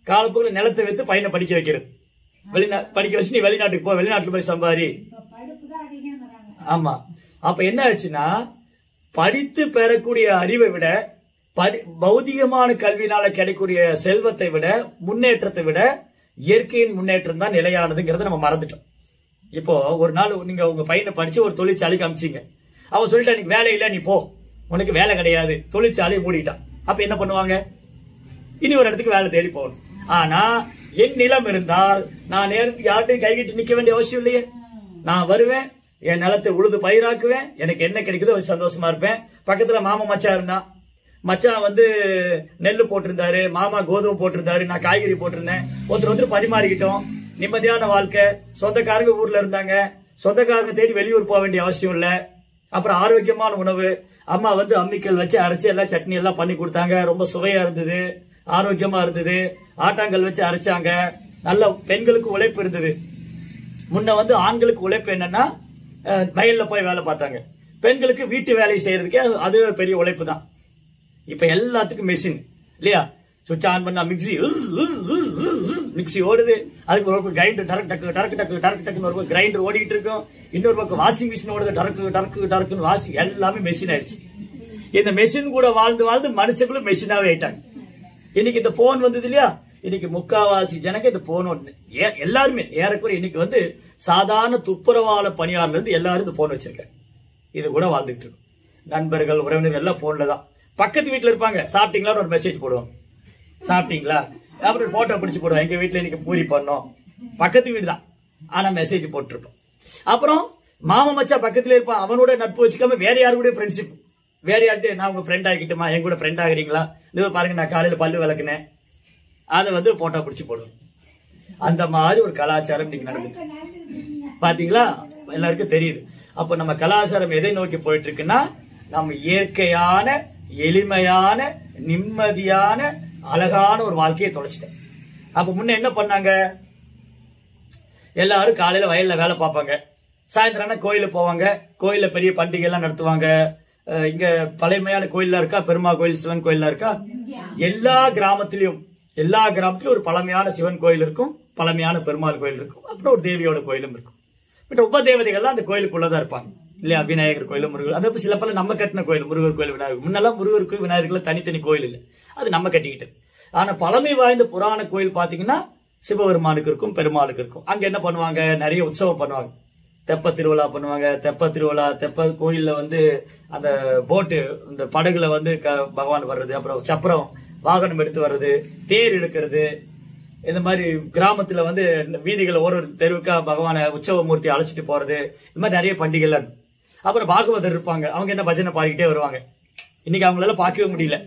காலப்போக்கில் நிலத்தை வைத்து பையனை படிக்க வைக்கிறது வெளிநா படிக்க வச்சு நீ வெளிநாட்டுக்கு போ வெளிநாட்டுல போய் சம்பாரி இப்ப படிப்பு தான் அதிகங்கிறாங்க ஆமா அப்ப என்ன ஆச்சுன்னா படித்து பெறக்கூடிய அறிவை விட பரி- பௌதிகமான கல்வினால கிடைக்கக்கூடிய செல்வத்தை விட முன்னேற்றத்தை விட இயற்கையின் முன்னேற்றம் தான் நிலையானதுங்கிறத நம்ம மறந்துட்டோம் இப்போ ஒரு நாள் நீங்க உங்க பையனை படிச்சு ஒரு தொழிற்சாலைக்கு அமிச்சிங்க அவன் சொல்லிட்டா நீக்கு வேலை இல்ல நீ போ உனக்கு வேலை கிடையாது தொழிற்சாலையை மூடிட்டான் அப்ப என்ன பண்ணுவாங்க இனி ஒரு இடத்துக்கு வேலை தேடி போகணும் ஆனா என் நிலம் இருந்தால் நான் நேர் யார்ட்டையும் கைகிட்டு நிக்க வேண்டிய அவசியம் இல்லையே நான் வருவேன் என் நிலத்தை உழுது பயிராக்குவேன் எனக்கு என்ன கிடைக்குதோ அது சந்தோஷமா இருப்பேன் பக்கத்துல மாமா மச்சான் இருந்தான் மச்சான் வந்து நெல்லு போட்டிருந்தாரு மாமா கோதுமை போட்டிருந்தாரு நான் காய்கறி போட்டிருந்தேன் ஒருத்தர் ஒருத்தர் பரிமாறிக்கிட்டோம் நிம்மதியான வாழ்க்கை சொந்தக்காரங்க ஊர்ல இருந்தாங்க சொந்தக்காரங்க தேடி வெளியூர் போக வேண்டிய அவசியம் இல்ல அப்புறம் ஆரோக்கியமான உணவு அம்மா வந்து அம்மிக்கல் வச்சு அரைச்சு எல்லாம் சட்னி எல்லாம் பண்ணி கொடுத்தாங்க ரொம்ப சுவையா இருந்தது ஆரோக்கியமா இருந்தது ஆட்டாங்கல் வச்சு அரைச்சாங்க நல்ல பெண்களுக்கு உழைப்பு இருந்தது முன்ன வந்து ஆண்களுக்கு உழைப்பு என்னன்னா அஹ், வயல்ல போய் வேலை பார்த்தாங்க பெண்களுக்கு வீட்டு வேலை செய்யறதுக்கே அது- அது ஒரு பெரிய உழைப்பு தான் இப்ப எல்லாத்துக்கும் மெஷின் இல்லையா சுவிட்ச் ஆன் பண்ணா மிக்ஸி மிக்ஸி ஓடுது அதுக்கு ஒரு பக்கம் கிரைண்டர் டரக்கு டக்கு டரக்கு டக்கு டரக்கு டக்குன்னு ஒரு பக்கம் கிரைண்டர் ஓடிக்கிட்டு இருக்கும் இன்னொரு பக்கம் வாஷிங் மிஷின் ஓடுது டரக்கு டரக்கு டரக்குன்னு வாஷிங் எல்லாமே மெஷின் ஆயிடுச்சு இந்த மெஷின் கூட வாழ்ந்து வாழ்ந்து மனுஷங்களும் மெஷினாவே ஆயிட்டாங்க இன்னைக்கு இந்த போன் வந்தது இல்லையா இன்னைக்கு முக்காவாசி ஜனங்க இந்த போன் ஒண்ணு ஏ- எல்லாருமே ஏறக்குறைய இன்னைக்கு வந்து சாதாரண துப்புரவாள பணியாளர்ல இருந்து எல்லாரும் இந்த போன் வச்சிருக்காங்க இது கூட வாழ்ந்துட்டு இருக்கும் நண்பர்கள் உறவினர்கள் எல்லாம் போன்ல தான் பக்கத்து வீட்டுல இருப்பாங்க சாப்பிட்டீங்களான்னு ஒரு மெசேஜ் போடுவாங்க சாப்பிட்டீங்களா அப்புறம் போட்டோ பிடிச்சு போடுவோம் எங்க வீட்டுல இன்னைக்கு பூரி பண்ணோம் பக்கத்து வீடு தான் ஆனா மெசேஜ் போட்டிருப்போம் அப்புறம் மாமா மச்சா பக்கத்துல இருப்பான் அவனோட நட்பு வச்சுக்காம வேற யாரு கூட ஃப்ரெண்ட்ஷிப் வேற யார்கிட்ட நான் உங்க ஃப்ரெண்ட் ஆகிட்டுமா என் கூட ஃப்ரெண்ட் ஆகுறீங்களா இது பாருங்க நான் காலையில பல்லு விளக்குனேன் அதை வந்து போட்டோ பிடிச்சு போடுவோம் அந்த மாதிரி ஒரு கலாச்சாரம் இன்னைக்கு நடந்துட்டு இப்ப நடந்துட்டு இருக்கீங்க பாத்தீங்களா எல்லாருக்கும் தெரியுது அப்ப நம்ம கலாச்சாரம் எதை நோக்கி போயிட்டு இருக்குன்னா நம்ம இயற்கையான எளிமையான நிம்மதியான அழகான ஒரு வாழ்க்கையை தொலைச்சிட்டேன் அப்ப முன்ன என்ன பண்ணாங்க எல்லாரும் காலையில வயல்ல வேலை பார்ப்பாங்க சாயந்தரம் ஆனா கோயிலுக்கு போவாங்க கோயில்ல பெரிய பண்டிகை எல்லாம் நடத்துவாங்க அஹ் இங்க பழைமையான கோயில்ல இருக்கா பெருமா கோயில் சிவன் கோயில்ல இருக்கா எல்லா கிராமத்திலயும் எல்லா கிராமத்திலும் ஒரு பழமையான சிவன் கோயில் இருக்கும் பழமையான பெருமாள் கோயில் இருக்கும் அப்புறம் ஒரு தேவியோட கோயிலும் இருக்கும் பட் உப தேவதைகள்லாம் அந்த கோயிலுக்குள்ளதான் இருப்பாங்க இல்லையா விநாயகர் கோயில் முருகர் அது சில பல நம்ம கட்டின கோயில் முருகர் கோயில் விநாயகர் முன்னெல்லாம் முருகர் கோயில் விநாயகர்கள் தனித்தனி கோயில் இல்லை அது நம்ம கட்டிக்கிட்டு ஆனா பழமை வாய்ந்த புராண கோயில் பாத்தீங்கன்னா சிவபெருமானுக்கு இருக்கும் பெருமாளுக்கு இருக்கும் அங்க என்ன பண்ணுவாங்க நிறைய உற்சவம் பண்ணுவாங்க தெப்ப திருவிழா பண்ணுவாங்க தெப்ப திருவிழா தெப்ப கோயில்ல வந்து அந்த போட்டு இந்த படகுல வந்து க- பகவான் வர்றது அப்புறம் சப்பரம் வாகனம் எடுத்து வர்றது தேர் இழுக்கிறது இந்த மாதிரி கிராமத்துல வந்து வீதிகளை ஒரு ஒரு தெருவுக்கா பகவானை உற்சவ மூர்த்தி அழைச்சிட்டு போறது இந்த மாதிரி நிறைய பண்டிகைகள் இருக்கு அப்புறம் பாகவதர் இருப்பாங்க அவங்க என்ன பஜனை பாடிக்கிட்டே வருவாங்க இன்னைக்கு அவங்களால பார்க்கவே முடியல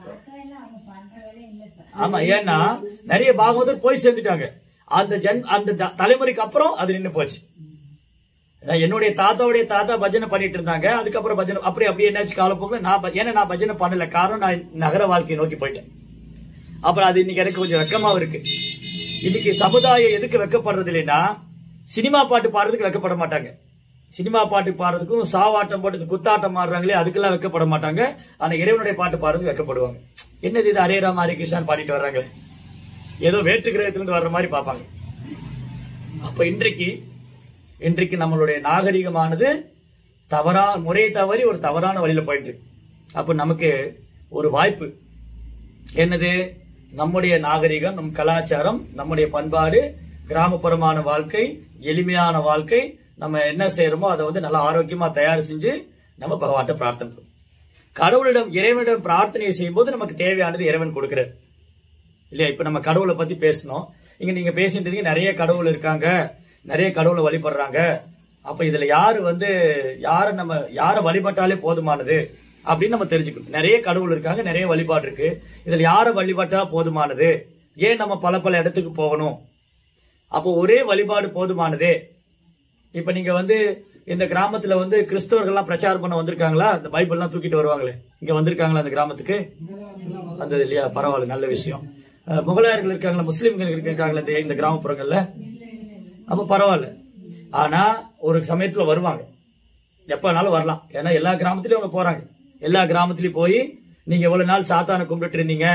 ஆமா ஏன்னா நிறைய பாகவதர் போய் சேர்ந்துட்டாங்க அந்த ஜன் அந்த த- தலைமுறைக்கு அப்புறம் அது நின்னு போச்சு நான் என்னுடைய தாத்தாவுடைய தாத்தா பஜனை பண்ணிட்டு இருந்தாங்க அதுக்கப்புறம் பஜனை அப்படி அப்படி என்னாச்சு காலப்போக்கில் நான் ப- ஏன்னா நான் பஜனை பண்ணல காரணம் நான் நகர வாழ்க்கையை நோக்கி போயிட்டேன் அப்புறம் அது இன்னைக்கு எனக்கு கொஞ்சம் வெக்கமாவும் இருக்கு இன்னைக்கு சமுதாயம் எதுக்கு வெக்கப்படுறது இல்லைன்னா சினிமா பாட்டு பாடுறதுக்கு வெக்கப்பட மாட்டாங்க சினிமா பாட்டு பாடுறதுக்கும் சாவாட்டம் போட்டு இந்த குத்தாட்டம் ஆடுறாங்களே அதுக்கெல்லாம் வெக்கப்பட மாட்டாங்க ஆனா இறைவனுடைய பாட்டு பாடுறதுக்கு வெக்கப்படுவாங்க என்னது இது ஹரே ராம் ஹரே கிருஷ்ணான்னு பாடிட்டு வர்றாங்க ஏதோ வேற்று கிரகத்துல இருந்து வர்ற மாதிரி பார்ப்பாங்க அப்ப இன்றைக்கு இன்றைக்கு நம்மளுடைய நாகரிகமானது தவறா முறை தவறி ஒரு தவறான வழியில போயிட்டு இருக்கு அப்ப நமக்கு ஒரு வாய்ப்பு என்னது நம்முடைய நாகரிகம் நம் கலாச்சாரம் நம்முடைய பண்பாடு கிராமப்புறமான வாழ்க்கை எளிமையான வாழ்க்கை நம்ம என்ன செய்யறோமோ அதை வந்து நல்லா ஆரோக்கியமா தயார் செஞ்சு நம்ம பகவான்கிட்ட பிரார்த்தனை பண்ணுவோம் கடவுளிடம் இறைவனிடம் பிரார்த்தனை செய்யும்போது நமக்கு தேவையானது இறைவன் கொடுக்கிறார் இல்லையா இப்ப நம்ம கடவுளை பத்தி பேசணும் இங்க நீங்க பேசிட்டு இருக்கீங்க, நிறைய கடவுள் இருக்காங்க நிறைய கடவுளை வழிபடுறாங்க அப்ப இதுல யாரு வந்து யார நம்ம யார வழிபட்டாலே போதுமானது அப்படின்னு நம்ம தெரிஞ்சுக்கணும் நிறைய கடவுள் இருக்காங்க நிறைய வழிபாடு இருக்கு இதுல யார வழிபட்டா போதுமானது ஏன் நம்ம பல பல இடத்துக்கு போகணும் அப்போ ஒரே வழிபாடு போதுமானதே இப்ப நீங்க வந்து இந்த கிராமத்துல வந்து கிறிஸ்தவர்கள்லாம் பிரச்சாரம் பண்ண வந்திருக்காங்களா இந்த பைபிள் எல்லாம் தூக்கிட்டு வருவாங்களே இங்க வந்திருக்காங்களா அந்த கிராமத்துக்கு வந்தது இல்லையா பரவாயில்ல நல்ல விஷயம் அஹ், முகலாயர்கள் இருக்காங்களா முஸ்லீம்கள் இருக்காங்களா இந்த இந்த கிராமப்புறங்கள்ல அப்ப பரவாயில்ல ஆனா ஒரு சமயத்துல வருவாங்க எப்பனாலும் வரலாம் ஏன்னா எல்லா கிராமத்திலயும் அவங்க போறாங்க எல்லா கிராமத்திலயும் போய் நீங்க எவ்வளவு நாள் சாத்தானை கும்பிட்டு இருந்தீங்க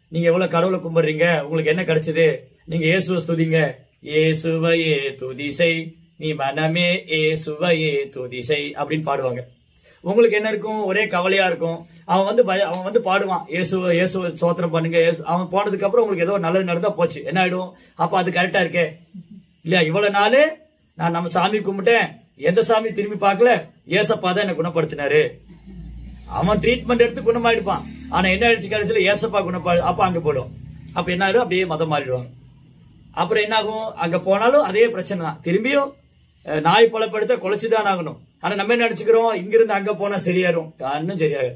நீங்க எவ்வளவு கடவுளை கும்பிடுறீங்க உங்களுக்கு என்ன கிடைச்சது நீங்க இயேசுவை ஸ்துதிங்க இயேசுவையே துதிசை நீ மனமே இயேசுவையே துதிசை அப்படின்னு பாடுவாங்க உங்களுக்கு என்ன இருக்கும் ஒரே கவலையா இருக்கும் அவன் வந்து பய- அவன் வந்து பாடுவான் இயேசுவ இயேசுவ சோத்திரம் பண்ணுங்க இயேசு அவன் போனதுக்கு அப்புறம் உங்களுக்கு ஏதோ நல்லது நடந்தா போச்சு என்ன ஆயிடும் அப்ப அது கரெக்டா இருக்கே இல்லையா இவ்வளவு நாளு நான் நம்ம சாமி கும்பிட்டேன் எந்த சாமி திரும்பி பார்க்கல ஏசப்பா தான் என்ன குணப்படுத்தினாரு அவன் ட்ரீட்மெண்ட் எடுத்து குணமாயிடுப்பான் ஆனா என்ன ஆயிடுச்சு கடைசியில ஏசப்பா குணப்பா அப்ப அங்க போயிடும் அப்ப என்ன ஆயிடும் அப்படியே மதம் மாறிடுவாங்க அப்புறம் என்ன ஆகும் அங்க போனாலும் அதே பிரச்சனை தான் திரும்பியும் அஹ், நாய் பழப்படுத்த குலைச்சுதான் ஆகணும் ஆனா நம்ம என்ன நினைச்சுக்கிறோம் இங்கிருந்து அங்க போனா சரியாயிரும் இன்னும் சரியாக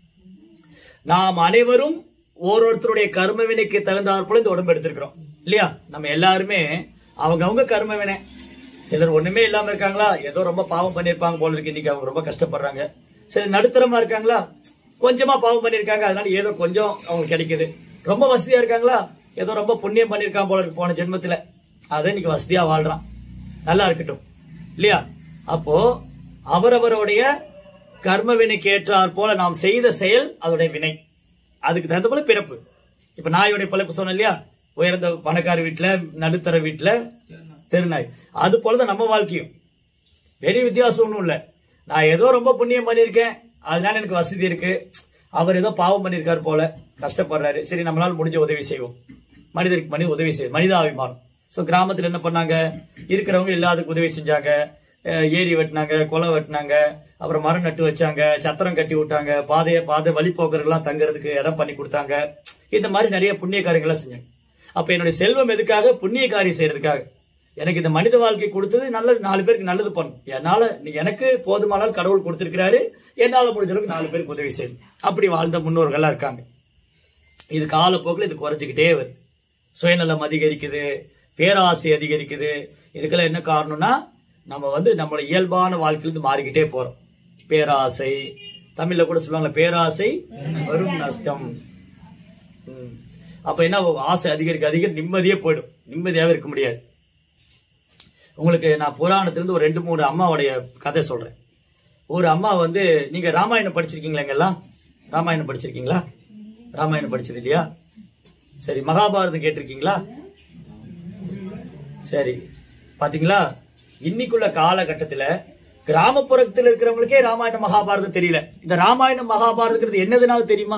நாம் அனைவரும் ஒவ்வொருத்தருடைய கர்ம வினைக்கு தகுந்தாற் போல இந்த உடம்பு எடுத்திருக்கிறோம் இல்லையா நம்ம எல்லாருமே அவங்க அவங்க கர்ம வினை சிலர் ஒண்ணுமே இல்லாம இருக்காங்களா ஏதோ ரொம்ப பாவம் பண்ணிருப்பாங்க போல இருக்கு இன்னைக்கு அவங்க ரொம்ப கஷ்டப்படுறாங்க சிலர் நடுத்தரமா இருக்காங்களா கொஞ்சமா பாவம் பண்ணிருக்காங்க அதனால ஏதோ கொஞ்சம் அவங்களுக்கு கிடைக்குது ரொம்ப வசதியா இருக்காங்களா ஏதோ ரொம்ப புண்ணியம் பண்ணிருக்கான் போல இருக்கு போன ஜென்மத்துல அதை இன்னைக்கு வசதியா வாழ்றான் நல்லா இருக்கட்டும் இல்லையா அப்போ அவரவருடைய கர்ம வினைக்கு ஏற்றாற் போல நாம் செய்த செயல் அதோடைய வினை அதுக்கு தகுந்த போல பிறப்பு இப்ப நாயோடைய பிழைப்பு சொன்னேன் இல்லையா உயர்ந்த பணக்கார வீட்டுல நடுத்தர வீட்டுல தெருநாய் அது போலதான் நம்ம வாழ்க்கையும் பெரிய வித்தியாசம் ஒண்ணும் இல்ல நான் ஏதோ ரொம்ப புண்ணியம் பண்ணியிருக்கேன் அதனால எனக்கு வசதி இருக்கு அவர் ஏதோ பாவம் பண்ணியிருக்காரு போல கஷ்டப்படுறாரு சரி நம்மளால முடிஞ்ச உதவி செய்வோம் மனிதருக்கு மனித உதவி செய்யும் மனிதாபிமானம் சோ கிராமத்துல என்ன பண்ணாங்க இருக்கிறவங்க எல்லாத்துக்கும் உதவி செஞ்சாங்க அஹ் ஏரி வெட்டினாங்க குளம் வெட்டினாங்க அப்புறம் மரம் நட்டு வச்சாங்க சத்திரம் கட்டி விட்டாங்க பாதைய பாதை வழிபோக்கர்கள்லாம் தங்குறதுக்கு இடம் பண்ணி கொடுத்தாங்க இந்த மாதிரி நிறைய புண்ணிய காரியங்கள்லாம் செஞ்சாங்க அப்ப என்னுடைய செல்வம் எதுக்காக புண்ணிய காரியம் செய்யறதுக்காக எனக்கு இந்த மனித வாழ்க்கை கொடுத்தது நல்லது நாலு பேருக்கு நல்லது பண்ணும் என்னால எனக்கு போதுமான அளவு கடவுள் கொடுத்திருக்கிறாரு என்னால முடிஞ்ச அளவுக்கு நாலு பேருக்கு உதவி செய்யும் அப்படி வாழ்ந்த முன்னோர்கள்லாம் இருக்காங்க இது காலப்போக்கில் இது குறைஞ்சிக்கிட்டே வருது சுயநலம் அதிகரிக்குது பேராசை அதிகரிக்குது இதுக்கெல்லாம் என்ன காரணம்னா நம்ம வந்து நம்மளோட இயல்பான வாழ்க்கையிலிருந்து மாறிக்கிட்டே போறோம் பேராசை தமிழ்ல கூட சொல்லுவாங்கல்ல பேராசை வரும் நஷ்டம் ம். அப்ப என்ன ஆகும்? ஆசை அதிகரிக்க அதிகரிக்க நிம்மதியே போயிடும் நிம்மதியாவே இருக்க முடியாது உங்களுக்கு நான் புராணத்திலிருந்து ஒரு ரெண்டு மூணு அம்மாவுடைய கதை சொல்றேன் ஒரு அம்மா வந்து நீங்க ராமாயணம் படிச்சிருக்கீங்களா எல்லாம் ராமாயணம் படிச்சிருக்கீங்களா ராமாயணம் படிச்சது இல்லையா சரி மகாபாரதம் கேட்டிருக்கீங்களா சரி பாத்தீங்களா இன்னைக்குள்ள காலகட்டத்துல கிராமப்புறத்துல இருக்கிறவங்களுக்கே ராமாயணம் மகாபாரதம் தெரியல இந்த ராமாயணம் மகாபாரதங்கிறது என்னதுனால தெரியுமா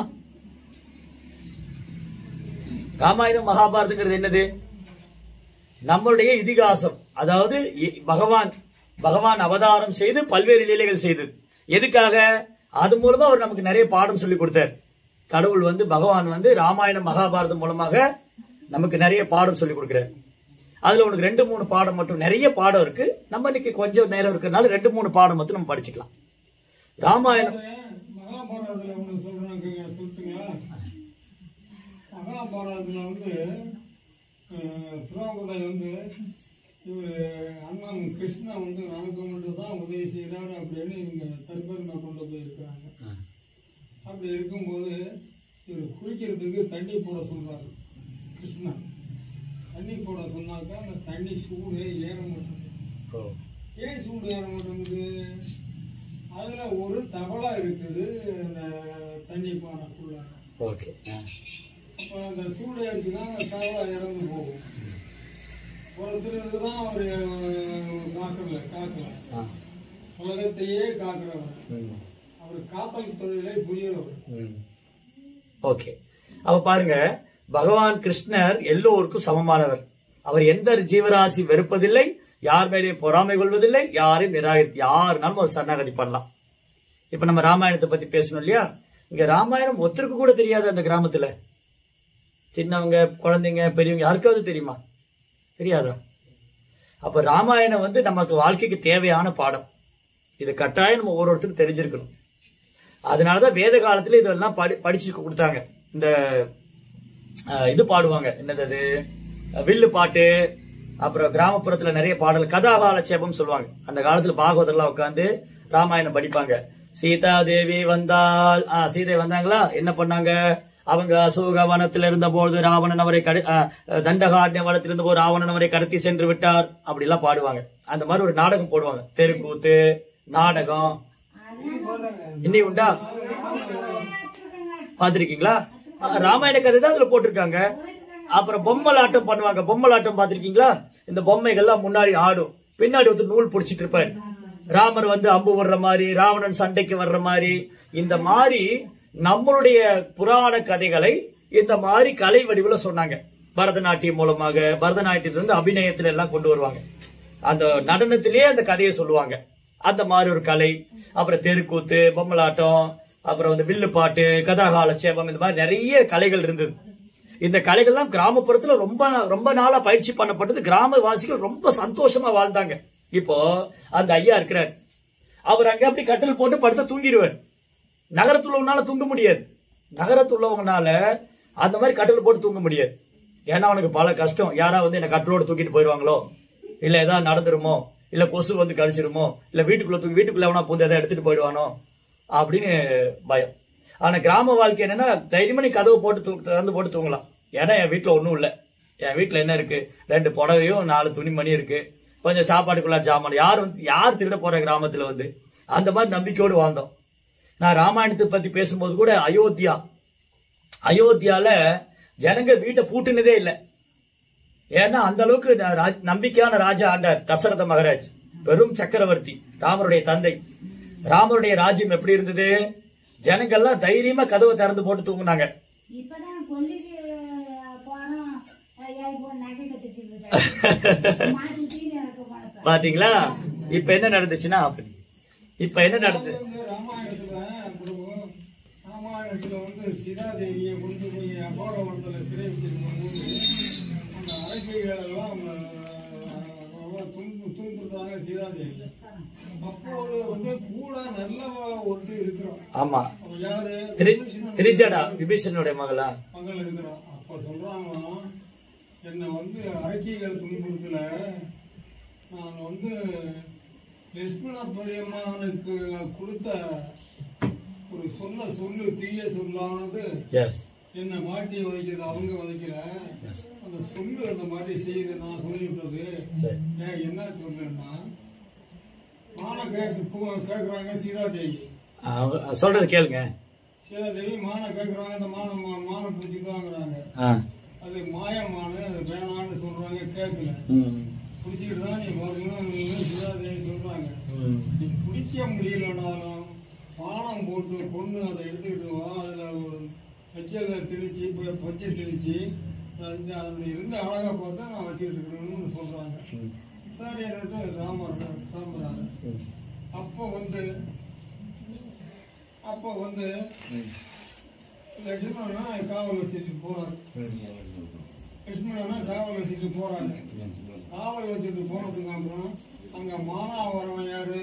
ராமாயணம் மகாபாரதங்கிறது என்னது நம்மளுடைய இதிகாசம் அதாவது இ- பகவான் பகவான் அவதாரம் செய்து பல்வேறு லீலைகள் செய்தது எதுக்காக அது மூலமா அவர் நமக்கு நிறைய பாடம் சொல்லி கொடுத்தார் கடவுள் வந்து பகவான் வந்து ராமாயணம் மகாபாரதம் மூலமாக நமக்கு நிறைய பாடம் சொல்லி கொடுக்கிறார் அதுல உனக்கு ரெண்டு மூணு பாடம் மட்டும் நிறைய பாடம் இருக்கு நம்ம இன்னைக்கு கொஞ்சம் நேரம் இருக்கிறதுனால ரெண்டு மூணு பாடம் மட்டும் நம்ம படிச்சுக்கலாம் ராமாயணம் மகாபாரதத்துல ஒண்ணு சொல்றாங்க சொல்லிட்டுங்களா மகாபாரதத்துல வந்து அஹ், திரௌபதி வந்து இவர் அண்ணன் கிருஷ்ணா வந்து நமக்கு மட்டும் தான் உதவி செய்கிறாரு அப்படின்னு இவங்க தற்பெருமை கொண்டு போயிருக்கிறாங்க அப்படி இருக்கும்போது இவர் குளிக்கிறதுக்கு தண்ணி போட சொல்றாரு கிருஷ்ணா தண்ணி போட சொன்னாக்கா அந்த தண்ணி சூடு ஏற மாட்டேங்குது ஏன் சூடு ஏற மாட்டேங்குது அதுல ஒரு தவளை இருக்குது அந்த தண்ணி பானைக்குள்ள ஓகே அப்ப அந்த சூடு ஏறிச்சுன்னா அந்த தவளை இறந்து போகும் ஒருத்தருக்கு தான் அவர் காக்கல காக்கல உலகத்தையே காக்கிறவர் அவர் காத்தல் தொழிலை புரியறவர் ஓகே அப்ப பாருங்க பகவான் கிருஷ்ணர் எல்லோருக்கும் சமமானவர் அவர் எந்த ஜீவராசி வெறுப்பதில்லை யார் மேலேயும் பொறாமை கொள்வதில்லை யாரையும் நிராகரி யாருனாலும் அவர் சரணாகதி பண்ணலாம் இப்ப நம்ம ராமாயணத்தை பத்தி பேசணும் இல்லையா இங்க ராமாயணம் ஒருத்தருக்கு கூட தெரியாது அந்த கிராமத்துல சின்னவங்க குழந்தைங்க பெரியவங்க யாருக்காவது தெரியுமா தெரியாதா அப்ப ராமாயணம் வந்து நமக்கு வாழ்க்கைக்கு தேவையான பாடம் இது கட்டாயம் நம்ம ஒவ்வொருத்தருக்கும் தெரிஞ்சிருக்கணும் அதனாலதான் வேத காலத்துல இதெல்லாம் படி படிச்சு கொடுத்தாங்க இந்த அஹ், இது பாடுவாங்க என்னது அது அஹ், வில்லு பாட்டு அப்புறம் கிராமப்புறத்துல நிறைய பாடல் கதாகால சேபம் சொல்லுவாங்க அந்த காலத்துல பாகவதர்லாம் உட்காந்து ராமாயணம் படிப்பாங்க சீதா தேவி வந்தால் ஆ, சீதை வந்தாங்களா என்ன பண்ணாங்க அவங்க அசோக வனத்தில் இருந்தபோது ராவணன் அவரை கடு அஹ், தண்டகாரண்ய வனத்தில் இருந்தபோது ராவணன் அவரை கடத்தி சென்று விட்டார் அப்படி எல்லாம் பாடுவாங்க அந்த மாதிரி ஒரு நாடகம் போடுவாங்க தெருக்கூத்து நாடகம் இன்னி உண்டா பாத்திருக்கீங்களா ராமாயண கதை தான் அதுல போட்டிருக்காங்க அப்புறம் பொம்மலாட்டம் பண்ணுவாங்க பொம்மலாட்டம் பாத்திருக்கீங்களா இந்த பொம்மைகள்லாம் முன்னாடி ஆடும் பின்னாடி வந்து நூல் பிடிச்சிட்டு இருப்பாரு ராமர் வந்து அம்பு வர்ற மாதிரி ராவணன் சண்டைக்கு வர்ற மாதிரி இந்த மாதிரி நம்மளுடைய புராண கதைகளை இந்த மாதிரி கலை வடிவுல சொன்னாங்க பரதநாட்டியம் மூலமாக பரதநாட்டியத்துல இருந்து அபிநயத்துல எல்லாம் கொண்டு வருவாங்க அந்த நடனத்திலேயே அந்த கதையை சொல்லுவாங்க அந்த மாதிரி ஒரு கலை அப்புறம் தெருக்கூத்து பொம்மலாட்டம் அப்புறம் வந்து வில்லு பாட்டு கதாகாலட்சேபம் இந்த மாதிரி நிறைய கலைகள் இருந்தது இந்த கலைகள்லாம் கிராமப்புறத்துல ரொம்ப ரொம்ப நாளா பயிற்சி பண்ணப்பட்டது கிராமவாசிகள் ரொம்ப சந்தோஷமா வாழ்ந்தாங்க இப்போ அந்த ஐயா இருக்கிறார் அவர் அங்க அப்படி கட்டில் போட்டு படுத்து தூங்கிடுவார் நகரத்துல உள்ளவனால தூங்க முடியாது நகரத்துல உள்ளவங்கனால அந்த மாதிரி கட்டில் போட்டு தூங்க முடியாது ஏன்னா அவனுக்கு பல கஷ்டம் யாரா வந்து என்ன கட்டிலோட தூக்கிட்டு போயிடுவாங்களோ இல்ல ஏதாவது நடந்துருமோ இல்ல கொசு வந்து கடிச்சிருமோ இல்ல வீட்டுக்குள்ள தூக்கி வீட்டுக்குள்ள எவனா பூந்து எதாவது எடுத்துட்டு போயிடுவானோ அப்படின்னு பயம் ஆனா கிராம வாழ்க்கை என்னன்னா தைரியமா நீ கதவு போட்டு தூ- திறந்து போட்டு தூங்கலாம் ஏன்னா என் வீட்டுல ஒண்ணும் இல்ல என் வீட்டுல என்ன இருக்கு ரெண்டு புடவையும் நாலு துணிமணி இருக்கு கொஞ்சம் சாப்பாட்டுக்குள்ள ஜாமான் யார் வந்து யார் திருட போற கிராமத்துல வந்து அந்த மாதிரி நம்பிக்கையோடு வாழ்ந்தோம் நான் ராமாயணத்தை பத்தி பேசும்போது கூட அயோத்தியா அயோத்தியால ஜனங்க வீட்டை பூட்டுனதே இல்லை ஏன்னா அந்த அளவுக்கு ந- ராஜ்- நம்பிக்கையான ராஜா ஆண்டார் தசரத மகாராஜ் பெரும் சக்கரவர்த்தி ராமருடைய தந்தை ராமருடைய ராஜ்யம் எப்படி இருந்தது ஜனங்கள்லாம் தைரியமா கதவை திறந்து போட்டு தூங்குனாங்க இப்பதான் கொல்லிக்கு போனோம் ஏழு போன நகை கட்டிச்சு மாத்தி தீனி இறக்க போனப்ப பாத்தீங்களா இப்ப என்ன நடந்துச்சுன்னா அப்படி இப்ப என்ன நடந்தது வந்து ராமாயணத்துல அப்புறம் ராமாயணத்துல வந்து சீதாதேவியை கொண்டு போய் அகோரவனத்துல சிறை வச்சிருக்கும் போது அந்த அரக்கைகள் எல்லாம் அஹ், துன்பு துன்புறுத்தாங்க சீதாதேவி அப்போது வந்து கூட நல்லவ ஒருத்தர் இருக்கிறோம் ஆமா அவ யாரு திரு விபீஷணன் திரிஜடா விபீஷனுடைய மகளா மகள் இருக்கிறோம் அப்ப சொல்றாங்க என்னை வந்து அரக்கிகள் துன்புறுத்தல நான் வந்து லட்சுமண பெரியம்மானுக்கு கொடுத்த ஒரு சொன்ன சொல்லு தீய சொல்லானது எஸ் என்னை மாட்டி வதைக்கிறது அவங்க வதைக்கல அந்த சொல்லு அந்த மாதிரி செய்யுது நான் சொல்லிவிட்டது சரி ஏன் என்ன சொல்லுன்னா மானை கேட்டு கேட்குறாங்க சீதாதேவி அவங்க சொல்றது கேளுங்க சீதாதேவி மானை கேட்குறாங்க அந்த மானை மா- மானை பிடிச்சிட்டு வாங்குறாங்க ஆ. அது மாயமான அது வேணான்னு சொல்றாங்க கேட்கல ம். பிடிச்சிக்கிட்டு தான் நீ வரணும்னு சிதாதேவி சொல்றாங்க ம். நீ பிடிக்க முடியலனாலும் பானம் போட்டு கொண்டு அதை எடுத்துக்கிட்டு வா அதுல ஒரு வைக்கல திணிச்சு ப- பச்சை திணிச்சு அந்த அதில் இருந்து அழகா பார்த்தா நான் வச்சுக்கிட்டு இருக்கணும்னு சொல்றாங்க சரி எனக்கு ராமர் ராமராஜ் ம். அப்போ வந்து அப்போ வந்து லட்சுமணனா காவல் வச்சுட்டு போறாரு லட்சுமணனா காவல் வச்சுட்டு போறாங்க காவல் வச்சுட்டு போனதுக்கு அப்புறம் அங்க மானாவரம் யாரு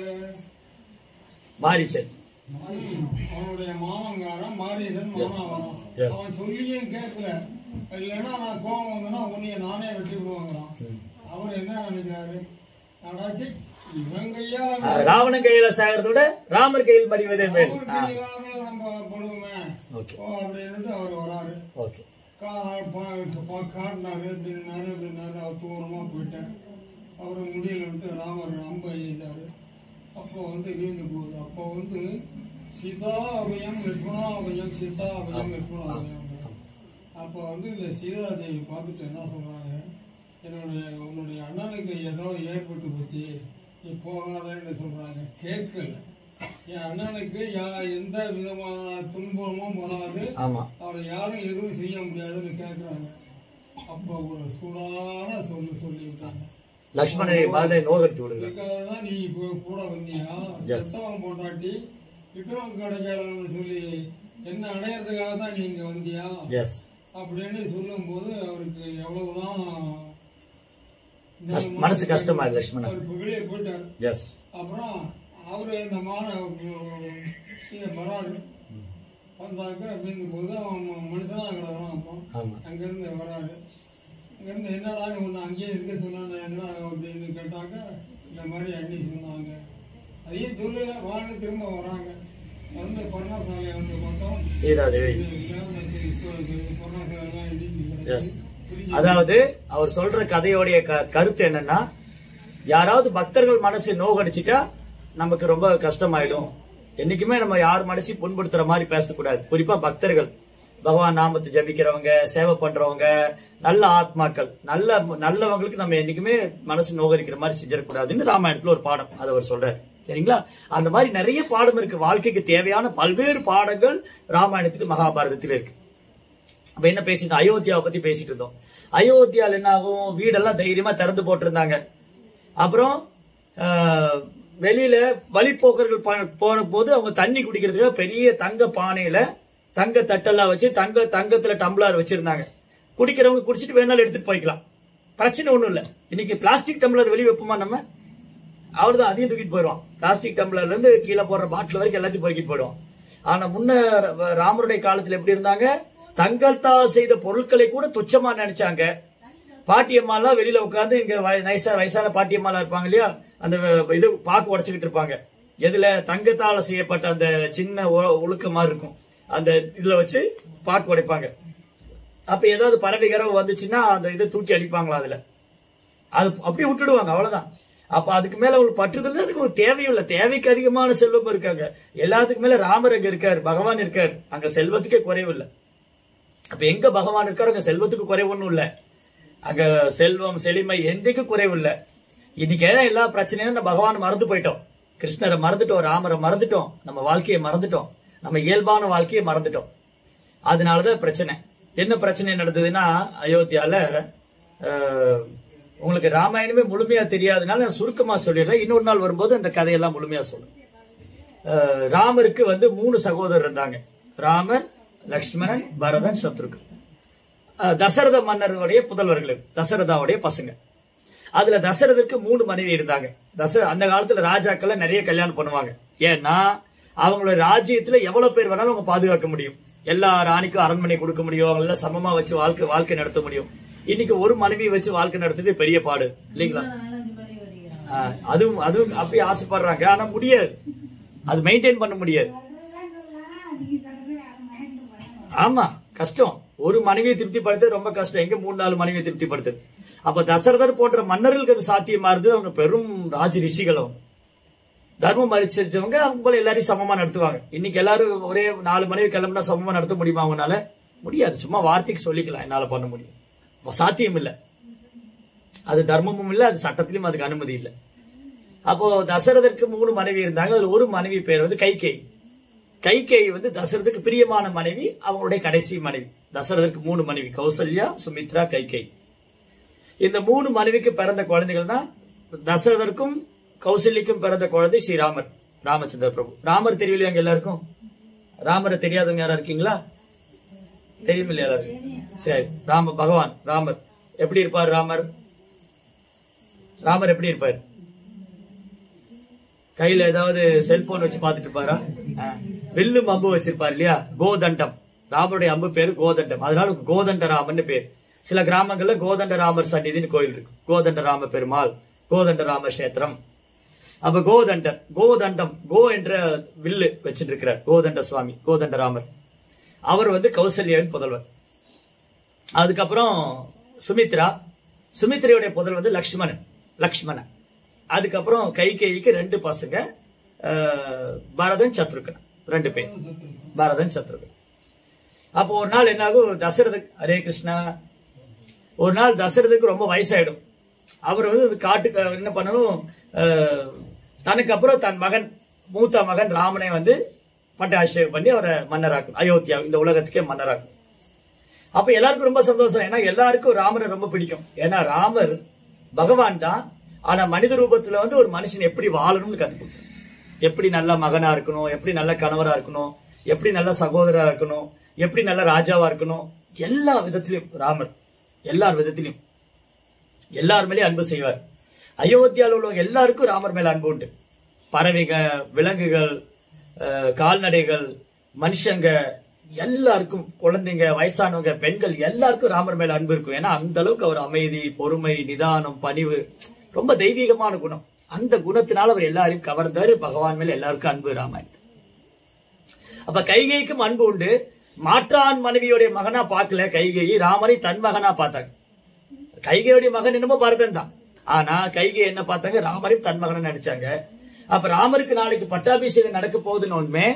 மாரிச்சன் ம், அவனுடைய மாமங்காரன் மாரீசன் மானாவரம் Yes. அவன் சொல்லியும் கேட்கல இல்லைன்னா நான் கோபம் வந்தேன்னா உன்னைய நானே வெட்டி விடுவாங்கிறான் அவர் என்ன நினைக்கிறாரு அடாச்சி இவன் கையால ஆ, ராவணன் கையில சாகிறத விட ராமர் கையில் மடிவதே மேல் அவர் ஆ. கையிலாவது நம்ம படுவோமே ஓகே ஓ அப்படின்னுட்டு அவர் வராரு ஓகே கா- பா- பா- காட்டினாரு அப்படின்னாரு அப்படின்னாரு அவர் தூரமா போயிட்டார் அவர் முடியலன்ட்டு ராமர் அம்ப எழுதாரு அப்போ வந்து வீழ்ந்து போகுது அப்போ வந்து சீதா அபயம் லட்சுமணா அபயம் சீதா அபயம் லட்சுமணா அபயம் அப்போ வந்து இந்த சீதாதேவி பார்த்துட்டு என்ன சொல்றாங்க என்னுடைய உன்னுடைய அண்ணனுக்கு ஏதோ ஏற்பட்டு போச்சு நீ போகாதன்னு சொல்றாங்க கேட்கல என் அண்ணனுக்கு யா- எந்த விதமான துன்பமும் வராது ஆமா அவரை யாரும் எதுவும் செய்ய முடியாதுன்னு கேட்குறாங்க அப்போ ஒரு சூடான சொல்லு சொல்லி விட்டாங்க லக்ஷ்மணனை மகனை நோகடித்து விடுங்க இதுக்காக தான் நீ இப்போ கூட வந்தியா Yes. செத்தவன் போட்டாட்டி விக்ரம் கிடைக்காதுன்னு சொல்லி என்ன அடையறதுக்காக தான் நீ இங்க வந்தியா எஸ் அப்படின்னு சொல்லும்போது அவருக்கு எவ்வளவுதான் கஷ்ட- மனசு கஷ்டமா இருக்கு லக்ஷ்மணன் அவர் வெளியே போயிட்டார் எஸ் அப்புறம் அவரு இந்த மான இங்க வராரு வந்தாக்க அப்படிங்கும் போது அவன் ம- மனுஷனா கிடக்குறான் அப்போ ஆமா அங்கிருந்து வராரு அங்கிருந்து என்னடா நீ ஒன்று அங்கேயே இருக்க சொன்னாங்க என்ன அப்படின்னு கேட்டாக்க இந்த மாதிரி அண்ணி சொன்னாங்க அதையும் சொல்லல வாங்க திரும்ப வராங்க வந்து பர்ணசாலையை வந்து பார்த்தோம் சீதாதேவி பர்ணசாலைலாம் எஸ் இடிக்கல அதாவது அவர் சொல்ற கதையோடைய க- கருத்து என்னன்னா யாராவது பக்தர்கள் மனசை நோகடிச்சிட்டா நமக்கு ரொம்ப கஷ்டமாயிடும் என்னைக்குமே நம்ம யார் மனசையும் புண்படுத்துற மாதிரி பேசக்கூடாது குறிப்பா பக்தர்கள் பகவான் நாமத்தை ஜபிக்கிறவங்க சேவை பண்றவங்க நல்ல ஆத்மாக்கள் நல்ல நல்லவங்களுக்கு நம்ம என்னைக்குமே மனசு நோகரிக்கிற மாதிரி செஞ்சிடக்கூடாதுன்னு ராமாயணத்துல ஒரு பாடம் அதை அவர் சொல்றாரு சரிங்களா அந்த மாதிரி நிறைய பாடம் இருக்கு வாழ்க்கைக்கு தேவையான பல்வேறு பாடங்கள் ராமாயணத்துல மகாபாரதத்துல இருக்கு அப்ப என்ன பேசிட்டு அயோத்தியாவை பத்தி பேசிட்டு இருந்தோம் அயோத்தியால என்ன ஆகும் வீடெல்லாம் தைரியமா திறந்து போட்டிருந்தாங்க அப்புறம் ஆஹ், வெளியில வழிப்போக்கர்கள் ப- போன போது அவங்க தண்ணி குடிக்கிறதுக்கு பெரிய தங்க பானையில தங்க தட்டெல்லாம் வச்சு தங்க தங்கத்துல டம்ளர் வச்சிருந்தாங்க குடிக்கிறவங்க குடிச்சிட்டு வேணாலும் எடுத்துட்டு போய்க்கலாம் பிரச்சனை ஒண்ணும் இல்ல இன்னைக்கு பிளாஸ்டிக் டம்ளர் வெளியே வைப்போமா நம்ம அவ்வளவுதான் அதையும் தூக்கிட்டு போயிடுவான் பிளாஸ்டிக் டம்ளர்ல இருந்து கீழே போடுற பாட்டில் வரைக்கும் எல்லாத்தையும் போய்கிட்டு போயிடுவான் ஆனா முன்ன ர- ராமருடைய காலத்துல எப்படி இருந்தாங்க தங்கத்தால் செய்த பொருட்களை கூட துச்சமா நினைச்சாங்க பாட்டியம்மாலாம் வெளியில உட்கார்ந்து இங்க வய- நைசா வயசான பாட்டியம்மாலாம் இருப்பாங்க இல்லையா அந்த வ- இது பாக்கு உடைச்சுக்கிட்டு இருப்பாங்க எதுல தங்கத்தால செய்யப்பட்ட அந்த சின்ன உ- உழுக்க மாதிரி இருக்கும் அந்த இதுல வச்சு பாக்கு உடைப்பாங்க அப்ப ஏதாவது பறவைகரவு வந்துச்சுன்னா அந்த இதை தூக்கி அடிப்பாங்களா அதுல அது அப்படியே விட்டுடுவாங்க அவ்வளவுதான் அப்ப அதுக்கு மேல அவங்களுக்கு பற்றுதல் அதுக்கு ஒரு தேவையும் இல்ல தேவைக்கு அதிகமான செல்வம் இருக்காங்க எல்லாத்துக்கு மேல ராமர் அங்க இருக்காரு பகவான் இருக்காரு அங்க செல்வத்துக்கே குறைவு இல்ல அப்ப எங்க பகவான் இருக்காரு அங்க செல்வத்துக்கு குறைவு ஒண்ணும் இல்ல அங்க செல்வம் செழுமை எந்தக்கு குறைவு இல்ல இன்னைக்கு ஏன் எல்லா பிரச்சனையும் நம்ம பகவான் மறந்து போயிட்டோம் கிருஷ்ணரை மறந்துட்டோம் ராமரை மறந்துட்டோம் நம்ம வாழ்க்கையை மறந்துட்டோம் நம்ம இயல்பான வாழ்க்கையை மறந்துட்டோம் அதனாலதான் பிரச்சனை என்ன பிரச்சனை நடந்ததுன்னா அயோத்தியால அஹ், உங்களுக்கு ராமாயணமே முழுமையா தெரியாதனால நான் சுருக்கமா சொல்லிடுறேன் இன்னொரு நாள் வரும்போது அந்த கதையெல்லாம் முழுமையா சொல்றேன் அஹ், ராமருக்கு வந்து மூணு சகோதரர் இருந்தாங்க ராமர் லக்ஷ்மணன் பரதன் சத்ருகன் அஹ், தசரத மன்னருடைய புதல்வர்கள் தசரதாவுடைய பசங்க அதுல தசரதற்கு மூணு மனைவி இருந்தாங்க தசர அந்த காலத்துல ராஜாக்கள் நிறைய கல்யாணம் பண்ணுவாங்க ஏன்னா அவங்களோட ராஜ்யத்துல எவ்வளவு பேர் வேணாலும் அவங்க பாதுகாக்க முடியும் எல்லா ராணிக்கும் அரண்மனை கொடுக்க முடியும் அவங்க எல்லாம் சமமா வச்சு வாழ்க்கை வாழ்க்கை நடத்த முடியும் இன்னைக்கு ஒரு மனைவி வச்சு வாழ்க்கை நடத்துறது பெரிய பாடு இல்லைங்களா நாலஞ்சு மணி வரைக்கும் ஆஹ் அதுவும் அதுவும் அப்படி ஆசைப்படுறாங்க ஆனா முடியாது அது மெயின்டைன் பண்ண முடியாது நீங்க சொல்றது யாரும் மயந்து பண்ணணும் ஆமா கஷ்டம் ஒரு மனைவியை திருப்திப்படுத்த ரொம்ப கஷ்டம் எங்க மூணு நாலு மனைவியை திருப்திப்படுத்து அப்ப தசரதர் போன்ற மன்னர்களுக்கு அது சாத்தியமா இருந்தது அவங்க பெரும் ராஜ ரிஷிகள் அவங்க தர்மம் அரிச்சவங்க அவங்க போல எல்லாரையும் சமமா நடத்துவாங்க இன்னைக்கு எல்லாரும் ஒரே நாலு மனைவி கிளம்புனா சமமா நடத்த முடியுமா அவங்களால முடியாது சும்மா வார்த்தைக்கு சொல்லிக்கலாம் என்னால பண்ண முடியும் அப்ப சாத்தியம் இல்ல அது தர்மமும் இல்ல அது சட்டத்திலும் அதுக்கு அனுமதி இல்ல அப்போ தசரதற்கு மூணு மனைவி இருந்தாங்க அதுல ஒரு மனைவி பேர் வந்து கைகேயி கைகேயி வந்து தசரதுக்கு பிரியமான மனைவி அவங்களுடைய கடைசி மனைவி தசரதற்கு மூணு மனைவி கௌசல்யா சுமித்ரா கைகேயி இந்த மூணு மனைவிக்கு பிறந்த குழந்தைகள் தான் தசரதற்கும் கௌசல்யக்கும் பிறந்த குழந்தை ஸ்ரீராமர் ராமச்சந்திர பிரபு ராமர் தெரியலையா அங்க எல்லாருக்கும் ராமரை தெரியாதவங்க யாரா இருக்கீங்களா தெரியும் இல்லையா எல்லாருக்கும் சரி ராம பகவான் ராமர் எப்படி இருப்பார் ராமர் ராமர் எப்படி இருப்பார் கையில ஏதாவது செல்போன் வச்சு பாத்துட்டு இருப்பாரா ஆ. வில்லும் அம்பு வச்சிருப்பார் இல்லையா கோதண்டம் ராமருடைய அம்பு பேரு கோதண்டம் அதனால கோதண்ட ராமன்னு பேர் சில கிராமங்கள்ல கோதண்ட ராமர் சந்நிதின்னு கோயில் இருக்கு கோதண்ட ராம பெருமாள் கோதண்ட ராம கஷேத்திரம் அப்ப கோதண்டர் கோதண்டம் கோ என்ற வில்லு வச்சிட்டு இருக்கிறார் கோதண்ட சுவாமி கோதண்ட ராமர் அவர் வந்து கௌசல்யாவின் புதல்வர் அதுக்கப்புறம் சுமித்ரா சுமித்ரையுடைய புதல்வர் வந்து லக்ஷ்மணன் லக்ஷ்மணன் அதுக்கப்புறம் கைகேயிக்கு ரெண்டு பசங்க அஹ், பரதன் சத்ருகன் ரெண்டு பேர் பரதன் சத்ருகன் அப்போ ஒரு நாள் என்ன ஆகும் தசரத ஹரே கிருஷ்ணா ஒரு நாள் தசரதுக்கு ரொம்ப வயசாயிடும் அவர் வந்து அது காட்டுக்கு என்ன பண்ணணும் அஹ், தனக்கு அப்புறம் தன் மகன் மூத்த மகன் ராமனை வந்து பட்டாபிஷேகம் பண்ணி அவரை மன்னராக்கும் அயோத்தியா இந்த உலகத்துக்கே மன்னராக்கும் அப்ப எல்லாருக்கும் ரொம்ப சந்தோஷம் ஏன்னா எல்லாருக்கும் ராமரை ரொம்ப பிடிக்கும் ஏன்னா ராமர் பகவான் தான் ஆனா மனித ரூபத்துல வந்து ஒரு மனுஷன் எப்படி வாழணும்னு கத்து கொடுத்தார். எப்படி நல்ல மகனா இருக்கணும் எப்படி நல்ல கணவரா இருக்கணும் எப்படி நல்ல சகோதரா இருக்கணும் எப்படி நல்ல ராஜாவா இருக்கணும் எல்லா விதத்திலும் ராமர் எல்லா விதத்திலும் எல்லார் மேலயும் அன்பு செய்வார் அயோத்தியாவில் உள்ளவங்க எல்லாருக்கும் ராமர் மேல அன்பு உண்டு பறவைக விலங்குகள் அஹ், கால்நடைகள் மனுஷங்க எல்லாருக்கும் குழந்தைங்க வயசானவங்க பெண்கள் எல்லாருக்கும் ராமர் மேல அன்பு இருக்கும் ஏன்னா அந்த அளவுக்கு அவர் அமைதி பொறுமை நிதானம் பணிவு ரொம்ப தெய்வீகமான குணம் அந்த குணத்தினால அவர் எல்லாரையும் கவர்ந்தாரு பகவான் மேல எல்லாருக்கும் அன்பு ராமாயணம் அப்ப கைகைக்கும் அன்பு உண்டு மாற்றான் மனைவியுடைய மகனா பார்க்கல கைகை ராமரை தன் மகனா பார்த்தாங்க கைகையுடைய மகன் என்னமோ பரதன் தான் ஆனா கைகை என்ன பார்த்தாங்க ராமரையும் தன் மகனை நினைச்சாங்க அப்ப ராமருக்கு நாளைக்கு பட்டாபிஷேகம் நடக்க போகுதுன்னு ஒண்ணுமே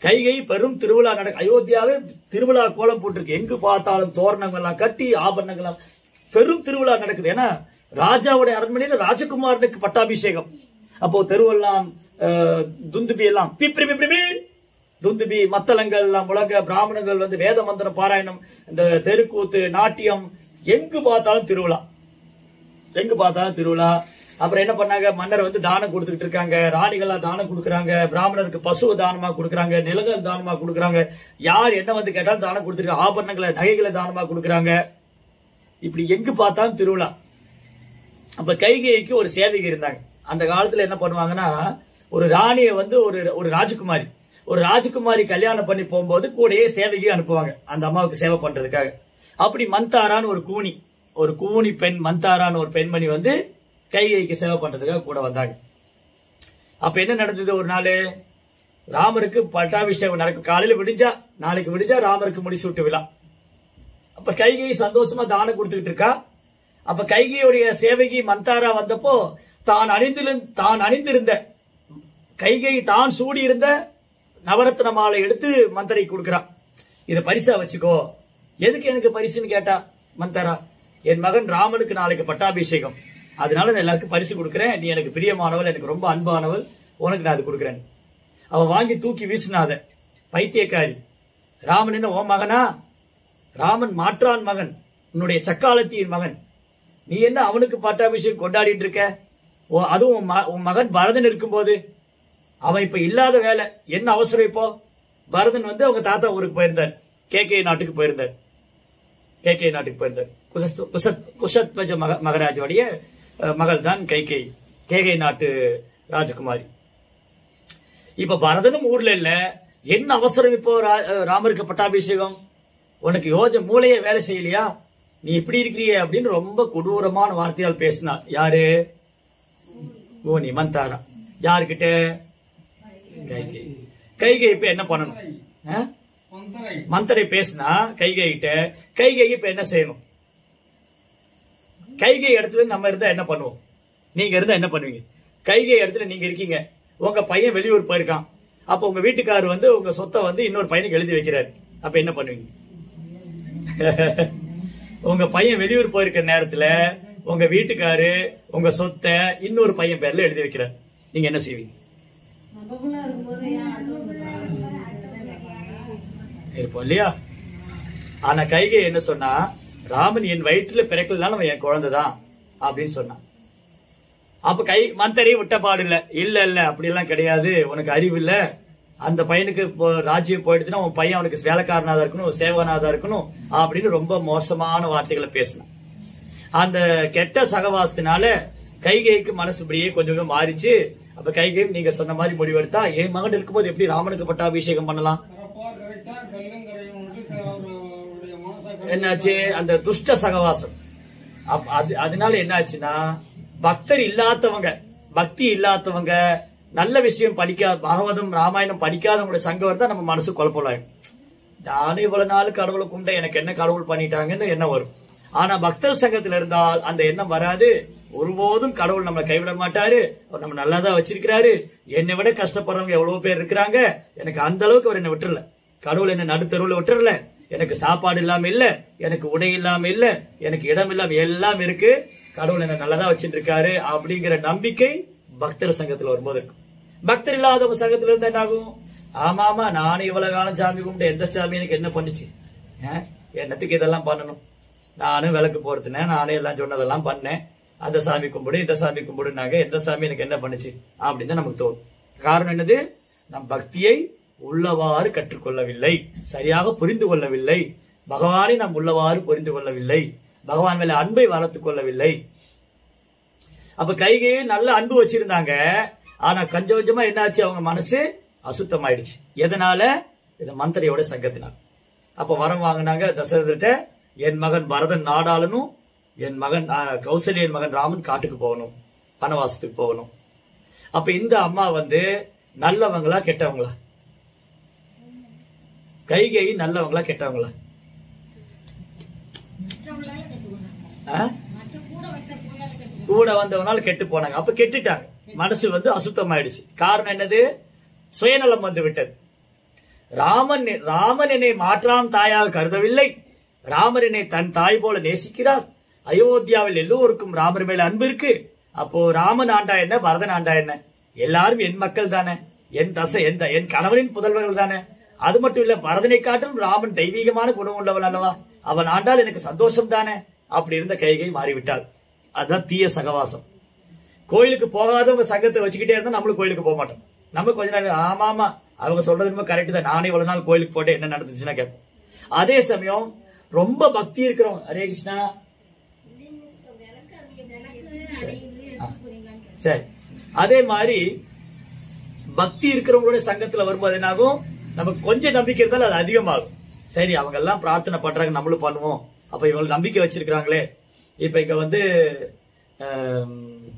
கைகை பெரும் திருவிழா நடக்க அயோத்தியாவே திருவிழா கோலம் போட்டிருக்கு எங்கு பார்த்தாலும் தோரணங்கள் எல்லாம் கட்டி ஆபரணங்கள் எல்லாம் பெரும் திருவிழா நடக்குது ஏன்னா ராஜாவுடைய அரண்மனையில ராஜகுமாரனுக்கு பட்டாபிஷேகம் அப்போ தெருவெல்லாம் அஹ், துந்துபி எல்லாம் பிப்ரி பிப்ரி பி. துந்துபி மத்தளங்கள் எல்லாம் முழங்க பிராமணர்கள் வந்து வேத மந்திர பாராயணம் இந்த தெருக்கூத்து நாட்டியம் எங்கு பார்த்தாலும் திருவிழா எங்க பார்த்தாலும் திருவிழா அப்புறம் என்ன பண்ணாங்க மன்னர் வந்து தானம் கொடுத்துக்கிட்டு இருக்காங்க ராணிகளா தானம் கொடுக்கறாங்க பிராமணருக்கு பசுவை தானமா கொடுக்கறாங்க நிலங்கள் தானமா கொடுக்கறாங்க யார் என்ன வந்து கேட்டாலும் தானம் கொடுத்துருக்காங்க ஆபரணங்களை நகைகளை தானமா கொடுக்கறாங்க இப்படி எங்கு பார்த்தாலும் திருவிழா அப்ப கைகேயிக்கு ஒரு சேவகி இருந்தாங்க அந்த காலத்துல என்ன பண்ணுவாங்கன்னா ஒரு ராணியை வந்து ஒரு ஒரு ராஜகுமாரி ஒரு ராஜகுமாரி கல்யாணம் பண்ணி போகும்போது கூடயே சேவகி அனுப்புவாங்க அந்த அம்மாவுக்கு சேவை பண்றதுக்காக அப்படி மந்தாரான்னு ஒரு கூனி ஒரு கூனி பெண் மந்தாரான்னு ஒரு பெண்மணி வந்து கைகைக்கு சேவை பண்றதுக்காக கூட வந்தாங்க அப்ப என்ன நடந்தது ஒரு நாள் ராமருக்கு பட்டாபிஷேகம் நடக்கும் காலையில விடிஞ்சா நாளைக்கு விடிஞ்சா ராமருக்கு முடிச்சு விட்டு விழா அப்ப கைகை சந்தோஷமா தானம் கொடுத்துக்கிட்டு இருக்கா அப்ப கைகையுடைய சேவகி மந்தாரா வந்தப்போ தான் அணிந்திருந்த தான் அணிந்திருந்த கைகை தான் சூடி இருந்த நவரத்ன மாலை எடுத்து மந்தரை கொடுக்கறான் இத பரிசா வச்சுக்கோ எதுக்கு எனக்கு பரிசுன்னு கேட்டா மந்தரா என் மகன் ராமனுக்கு நாளைக்கு பட்டாபிஷேகம் அதனால நான் எல்லாருக்கும் பரிசு கொடுக்கறேன் நீ எனக்கு பிரியமானவள் எனக்கு ரொம்ப அன்பானவள் உனக்கு நான் அது கொடுக்கறேன் அவ வாங்கி தூக்கி வீசினாத பைத்தியக்காரி ராமன் என்ன ஓ மகனா ராமன் மாற்றான் மகன் உன்னுடைய சக்காலத்தியின் மகன் நீ என்ன அவனுக்கு பட்டாபிஷேகம் கொண்டாடிட்டு இருக்க ஓ அதுவும் உன் ம- உன் மகன் பரதன் இருக்கும்போது அவன் இப்ப இல்லாத வேலை என்ன அவசரம் இப்போ பரதன் வந்து அவங்க தாத்தா ஊருக்கு போயிருந்தார் கேகே நாட்டுக்கு போயிருந்தார் கேகே நாட்டுக்கு போயிருந்தார் குசஸ்து- குசத் குஷத்வஜ மக மகராஜோடைய அஹ், மகள் தான் கைகே கேகே நாட்டு ராஜகுமாரி இப்ப பரதனும் ஊர்ல இல்ல என்ன அவசரம் இப்போ ரா- அஹ், ராமருக்கு பட்டாபிஷேகம் உனக்கு யோஜ மூளையே வேலை செய்யலையா நீ இப்படி இருக்கிறியே அப்படின்னு ரொம்ப கொடூரமான வார்த்தையால் பேசினா யாரு ஓ நீ மந்தாரா யாருக்கிட்ட கைகை கைகை இப்ப என்ன பண்ணணும் ஆ? மந்தரை மந்தரை பேசினா கைகை கிட்ட கைகை இப்ப என்ன செய்யணும் கைகை இடத்துல நம்ம இருந்தா என்ன பண்ணுவோம் நீங்க இருந்தா என்ன பண்ணுவீங்க கைகை இடத்துல நீங்க இருக்கீங்க உங்க பையன் வெளியூர் போயிருக்கான் அப்ப உங்க வீட்டுக்காரர் வந்து உங்க சொத்தை வந்து இன்னொரு பையனுக்கு எழுதி வைக்கிறாரு அப்ப என்ன பண்ணுவீங்க உங்க பையன் வெளியூர் போயிருக்கிற நேரத்துல உங்க வீட்டுக்காரு உங்க சொத்தை இன்னொரு பையன் பேர்ல எழுதி வைக்கிறார் நீங்க என்ன செய்வீங்க நம்ம பிள்ளை இருக்கும்போது ஏன் அடுத்தவங்க இருப்போம் இல்லையா ஆனா கைகை என்ன சொன்னா ராமன் என் வயிற்றுல பிறக்கலனாலும் அவன் என் குழந்தைதான் அப்படின்னு சொன்னான் அப்ப கை மந்தரி விட்ட பாடு இல்ல இல்ல இல்ல அப்படி எல்லாம் கிடையாது உனக்கு அறிவு இல்ல அந்த பையனுக்கு இப்போ ராஜ்யம் போயிடுச்சுன்னா உன் பையன் அவனுக்கு வேலைக்காரனா தான் இருக்கணும் சேவனா தான் இருக்கணும் அப்படின்னு ரொம்ப மோசமான வார்த்தைகளை பேசினான் அந்த கெட்ட சகவாசத்தினால கைகைக்கு மனசு இப்படியே கொஞ்சம் கொஞ்சம் மாறிச்சு அப்ப கைகை நீங்க சொன்ன மாதிரி முடிவெடுத்தா என் மகன் இருக்கும்போது எப்படி ராமனுக்கு பட்டாபிஷேகம் பண்ணலாம் கரப்பா கரைத்தா கல்லும் கரையும் அவருடைய மனசை என்னாச்சு அந்த துஷ்ட சகவாசம் அப்ப அது அதனால என்னாச்சுன்னா பக்தர் இல்லாதவங்க பக்தி இல்லாதவங்க நல்ல விஷயம் படிக்காத பாகவதம் ராமாயணம் படிக்காதவங்களுடைய சங்கம் இருந்தா நம்ம மனசு குழப்பம் நானும் இவ்வளவு நாள் கடவுளை கும்பிட்ட எனக்கு என்ன கடவுள் பண்ணிட்டாங்கன்னு எண்ணம் வரும் ஆனா பக்தர் சங்கத்துல இருந்தால் அந்த எண்ணம் வராது ஒருபோதும் கடவுள் நம்மளை கைவிட மாட்டாரு அவர் நம்ம நல்லா தான் வச்சிருக்கிறாரு என்னை விட கஷ்டப்படுறவங்க எவ்வளவு பேர் இருக்கிறாங்க எனக்கு அந்த அளவுக்கு அவர் என்ன விட்டுறல கடவுள் என்ன நடுத்தருவுல விட்டுறல எனக்கு சாப்பாடு இல்லாம இல்ல எனக்கு உடை இல்லாம இல்ல எனக்கு இடம் இல்லாம எல்லாம் இருக்கு கடவுள் என்ன நல்லதா வச்சிட்டு இருக்காரு அப்படிங்கிற நம்பிக்கை பக்தர் சங்கத்துல வரும்போது இருக்கும் பக்தர் இல்லாதவங்க சங்கத்துல இருந்தா என்ன ஆகும் ஆமா ஆமா நானும் இவ்வளவு காலம் சாமி கும்பிட்டு எந்த சாமி எனக்கு என்ன பண்ணுச்சு ஆ? என்னத்துக்கு இதெல்லாம் பண்ணணும் நானும் விளக்கு போறதுனேன் நானே எல்லாம் சொன்னதெல்லாம் பண்ணேன் அந்த சாமி கும்பிடு இந்த சாமி கும்பிடுனாங்க எந்த சாமி எனக்கு என்ன பண்ணுச்சு அப்படின்னு தான் நமக்கு தோணும் காரணம் என்னது நம் பக்தியை உள்ளவாறு கற்றுக்கொள்ளவில்லை சரியாக புரிந்து கொள்ளவில்லை பகவானை நாம் உள்ளவாறு புரிந்து கொள்ளவில்லை பகவான் மேல அன்பை வளர்த்துக் கொள்ளவில்லை அப்ப கைகையே நல்ல அன்பு வச்சிருந்தாங்க ஆனா கொஞ்சம் கொஞ்சமா என்னாச்சு அவங்க மனசு அசுத்தமாயிடுச்சு எதனால இந்த மந்திரியோட சங்கத்தினால் அப்ப வரம் வாங்கினாங்க தசரதிட்ட என் மகன் பரதன் நாடாளனும் என் மகன் ஆஹ், கௌசல்யன் மகன் ராமன் காட்டுக்கு போகணும் வனவாசத்துக்கு போகணும் அப்ப இந்த அம்மா வந்து நல்லவங்களா கெட்டவங்களா கைகை நல்லவங்களா கெட்டவங்களா ஆ? கூட வந்தவனால கெட்டு போனாங்க அப்ப கெட்டுட்டாங்க மனசு வந்து அசுத்தமாயிடுச்சு காரணம் என்னது சுயநலம் வந்து விட்டது ராமன் ராமன் என்னை மாற்றான் தாயாக கருதவில்லை ராமர் என்னை தன் தாய் போல நேசிக்கிறார் அயோத்தியாவில் எல்லோருக்கும் ராமர் மேல அன்பு இருக்கு அப்போ ராமன் ஆண்டா என்ன பரதன் ஆண்டா என்ன எல்லாரும் என் மக்கள் தானே என் தசை என் த- என் கணவனின் புதல்வர்கள் தானே அது மட்டும் இல்ல பரதனை காட்டிலும் ராமன் தெய்வீகமான குணம் உள்ளவன் அல்லவா அவன் ஆண்டால் எனக்கு சந்தோஷம் தானே அப்படி இருந்த கைகை மாறிவிட்டாள் அதுதான் தீய சகவாசம் கோயிலுக்கு போகாதவங்க சங்கத்தை வச்சுக்கிட்டே இருந்தா நம்மளும் கோயிலுக்கு போக மாட்டோம் நம்ம கொஞ்ச நாள் ஆமா ஆமா அவங்க சொல்றது என்னமோ கரெக்ட் தான் நானே இவ்வளவு நாள் கோயிலுக்கு போட்டு என்ன நடந்துச்சுன்னா கேட்போம் அதே சமயம் ரொம்ப பக்தி இருக்கிறோம் ஹரே கிருஷ்ணா சரி அதே மாதிரி பக்தி இருக்கிறவங்களோட சங்கத்துல வரும்போது என்னாகும் நமக்கு கொஞ்சம் நம்பிக்கை இருந்தாலும் அது அதிகமாகும் சரி அவங்க எல்லாம் பிரார்த்தனை பண்றாங்க நம்மளும் பண்ணுவோம் அப்ப இவங்க நம்பிக்கை வச்சிருக்காங்களே இப்ப இங்க வந்து ஆம்,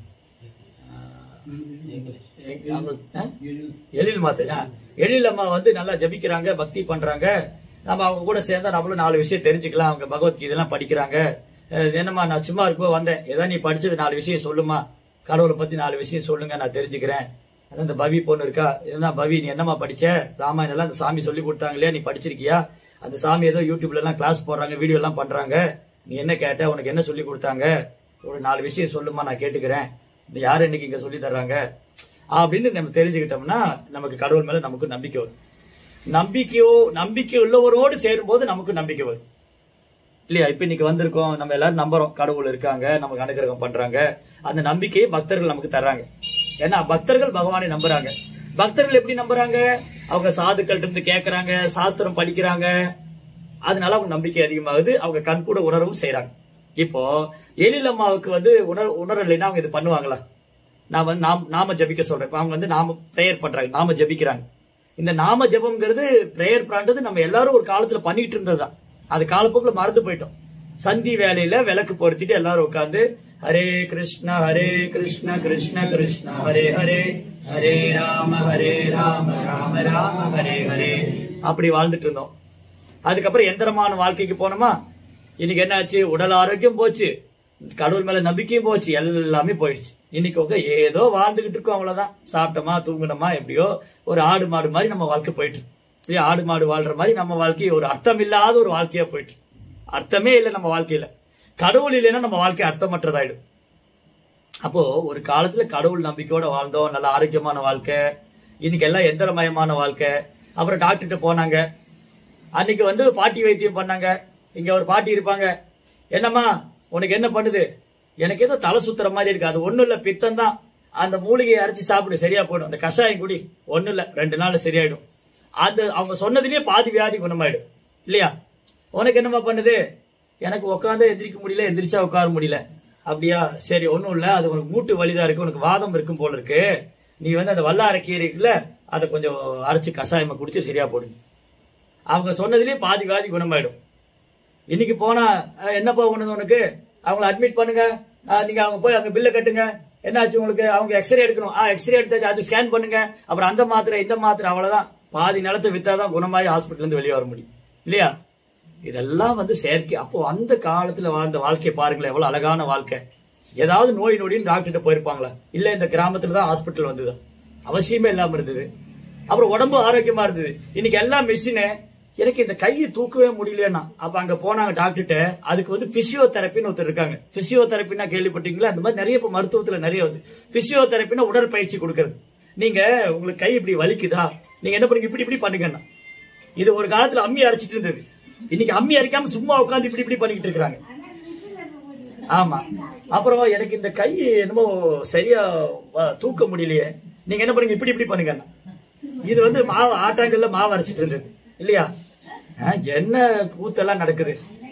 எங்க- அவங்க- ஆ? எழில் மாத்த எழில் அம்மா வந்து நல்லா ஜபிக்கிறாங்க பக்தி பண்றாங்க நம்ம அவங்க கூட சேர்ந்தா நம்மளும் நாலு விஷயம் தெரிஞ்சுக்கலாம் அவங்க பகவத்கீதை எல்லாம் படிக்கிறாங்க அஹ் என்னம்மா நான் சும்மா இருப்போ வந்தேன் ஏதோ நீ படிச்சது நாலு விஷயம் சொல்லுமா கடவுளை பத்தி நாலு விஷயம் சொல்லுங்க நான் தெரிஞ்சுக்கிறேன் அதான் இந்த பவி பொண்ணு இருக்கா என்ன பவி நீ என்னம்மா படிச்ச ராமாயணம் எல்லாம் அந்த சாமி சொல்லி கொடுத்தாங்க இல்லையா நீ படிச்சிருக்கியா அந்த சாமி ஏதோ யூடியூப்ல எல்லாம் கிளாஸ் போடுறாங்க வீடியோ எல்லாம் பண்றாங்க நீ என்ன கேட்ட உனக்கு என்ன சொல்லி கொடுத்தாங்க ஒரு நாலு விஷயம் சொல்லுமா நான் கேட்டுக்கிறேன் இந்த யார் இன்னைக்கு இங்க சொல்லி தர்றாங்க அப்படின்னு நம்ம தெரிஞ்சுக்கிட்டோம்னா நமக்கு கடவுள் மேல நமக்கு நம்பிக்கை வரும் நம்பிக்கையோ நம்பிக்கை உள்ளவரோடு சேரும்போது நமக்கு நம்பிக்கை வரும் இல்லையா இப்ப இன்னைக்கு வந்திருக்கோம் நம்ம எல்லாரும் நம்புறோம் கடவுள் இருக்காங்க நமக்கு அனுகிரகம் பண்றாங்க அந்த நம்பிக்கையை பக்தர்கள் நமக்கு தர்றாங்க ஏன்னா பக்தர்கள் பகவானை நம்புறாங்க பக்தர்கள் எப்படி நம்புறாங்க அவங்க சாதுக்கள் இருந்து கேக்குறாங்க சாஸ்திரம் படிக்கிறாங்க அதனால அவங்க நம்பிக்கை அதிகமாகுது அவங்க கண் கூட உணரவும் செய்றாங்க இப்போ எழில் அம்மாவுக்கு வந்து உணர் உணரலைன்னா அவங்க இது பண்ணுவாங்களா நான் வந்து நாம் நாம ஜபிக்க சொல்றேன் இப்ப அவங்க வந்து நாம பிரேயர் பண்றாங்க நாம ஜபிக்கிறாங்க இந்த நாம ஜபம்ங்கிறது பிரேயர் பண்றது நம்ம எல்லாரும் ஒரு காலத்துல பண்ணிட்டு இருந்ததுதான் அது காலப்போக்கில் மறந்து போயிட்டோம் சந்தி வேலையில விளக்கு பொருத்திட்டு எல்லாரும் உட்கார்ந்து ஹரே கிருஷ்ணா ஹரே கிருஷ்ணா கிருஷ்ண கிருஷ்ணா ஹரே ஹரே ஹரே ராம ஹரே ராம ராம ராம ஹரே ஹரே அப்படி வாழ்ந்துட்டு இருந்தோம் அதுக்கப்புறம் எந்திரமான வாழ்க்கைக்கு போனோமா இன்னைக்கு என்னாச்சு உடல் ஆரோக்கியம் போச்சு கடவுள் மேல நம்பிக்கையும் போச்சு எல்லாமே போயிடுச்சு இன்னைக்கு உங்க ஏதோ வாழ்ந்துகிட்டு இருக்கோம் அவ்வளவுதான் சாப்பிட்டோமா தூங்கினோமா எப்படியோ ஒரு ஆடு மாடு மாதிரி நம்ம வாழ்க்கை போயிட்டு இருக்கு. இல்லையா ஆடு மாடு வாழ்ற மாதிரி நம்ம வாழ்க்கை ஒரு அர்த்தம் இல்லாத ஒரு வாழ்க்கையா போயிட்டு இருக்கு. அர்த்தமே இல்லை நம்ம வாழ்க்கையில கடவுள் இல்லைன்னா நம்ம வாழ்க்கை அர்த்தமற்றதாயிடும் அப்போ ஒரு காலத்துல கடவுள் நம்பிக்கையோட வாழ்ந்தோம் நல்ல ஆரோக்கியமான வாழ்க்கை இன்னைக்கு எல்லாம் எந்திரமயமான வாழ்க்கை அப்புறம் டாக்டர்கிட்ட போனாங்க அன்னைக்கு வந்து பாட்டி வைத்தியம் பண்ணாங்க இங்க ஒரு பாட்டி இருப்பாங்க என்னம்மா உனக்கு என்ன பண்ணுது எனக்கு ஏதோ தலை சுத்துற மாதிரி இருக்கு அது ஒண்ணும் இல்ல பித்தம் தான் அந்த மூலிகையை அரைச்சு சாப்பிடு சரியா போயிடும் அந்த கஷாயம் குடி ஒண்ணும் இல்ல ரெண்டு நாள்ல சரியாயிடும் அது அவங்க சொன்னதுலயே பாதி வியாதி குணமாயிடும் இல்லையா உனக்கு என்னம்மா பண்ணுது எனக்கு உட்காந்து எந்திரிக்க முடியல எந்திரிச்சா உட்கார முடியல அப்படியா சரி ஒண்ணும் இல்ல அது உனக்கு மூட்டு வலிதான் இருக்கு உனக்கு வாதம் இருக்கும் போல இருக்கு நீ வந்து அந்த வல்லார கீரை இருக்குல்ல அதை கொஞ்சம் அரைச்சு கஷாயமா குடிச்சு சரியா போடுங்க அவங்க சொன்னதுலயே பாதி வியாதி குணமாயிடும் இன்னைக்கு போனா அஹ், என்னப்பா பண்ணுது உனக்கு அவங்கள அட்மிட் பண்ணுங்க அஹ், நீங்க அவங்க போய் அங்க பில்ல கட்டுங்க என்னாச்சு உங்களுக்கு அவங்க எக்ஸ்ரே எடுக்கணும் ஆ எக்ஸ்ரே எடுத்தாச்சு அது ஸ்கேன் பண்ணுங்க அப்புறம் அந்த மாத்திரை இந்த மாத்திரை அவ்வளவுதான் பாதி நிலத்தை வித்தாதான் குணமாயி ஹாஸ்பிட்டல் இருந்து வெளியே வர முடியும் இல்லையா இதெல்லாம் வந்து செயற்கை அப்போ அந்த காலத்துல வாழ்ந்த வாழ்க்கை பாருங்களேன் எவ்வளவு அழகான வாழ்க்கை ஏதாவது நோய் நொடின்னு டாக்டர்கிட்ட போயிருப்பாங்களா இல்ல இந்த கிராமத்துல தான் ஹாஸ்பிட்டல் வந்ததா அவசியமே இல்லாம இருந்தது அப்புறம் உடம்பு ஆரோக்கியமா இருந்தது இன்னைக்கு எல்லாம் மிஷினு எனக்கு இந்த கையை தூக்கவே முடியலன்னா அப்ப அங்க போனாங்க டாக்டர்கிட்ட அதுக்கு வந்து பிசியோதெரப்பின்னு ஒருத்தர் இருக்காங்க பிசியோதெரப்பின்னா கேள்விப்பட்டீங்களா அந்த மாதிரி நிறைய இப்ப மருத்துவத்துல நிறைய வந்து பிசியோதெரப்பின்னா உடற்பயிற்சி கொடுக்கறது நீங்க உங்களுக்கு கை இப்படி வலிக்குதா நீங்க என்ன பண்ணுங்க இப்படி இப்படி பண்ணுங்கன்னா இது ஒரு காலத்துல அம்மி அரைச்சிட்டு இருந்தது இன்னைக்கு அம்மி அரைக்காம சும்மா உட்கார்ந்து இப்படி இப்படி பண்ணிக்கிட்டு இருக்காங்க ஆமா அப்புறம் எனக்கு இந்த கை என்னமோ சரியா வ- தூக்க முடியலையே நீங்க என்ன பண்ணுங்க இப்படி இப்படி பண்ணுங்க இது வந்து மாவு ஆட்டாங்கல்ல மாவு அரைச்சிட்டு இருந்தது இல்லையா ஆ, என்ன கூத்தெல்லாம் நடக்குது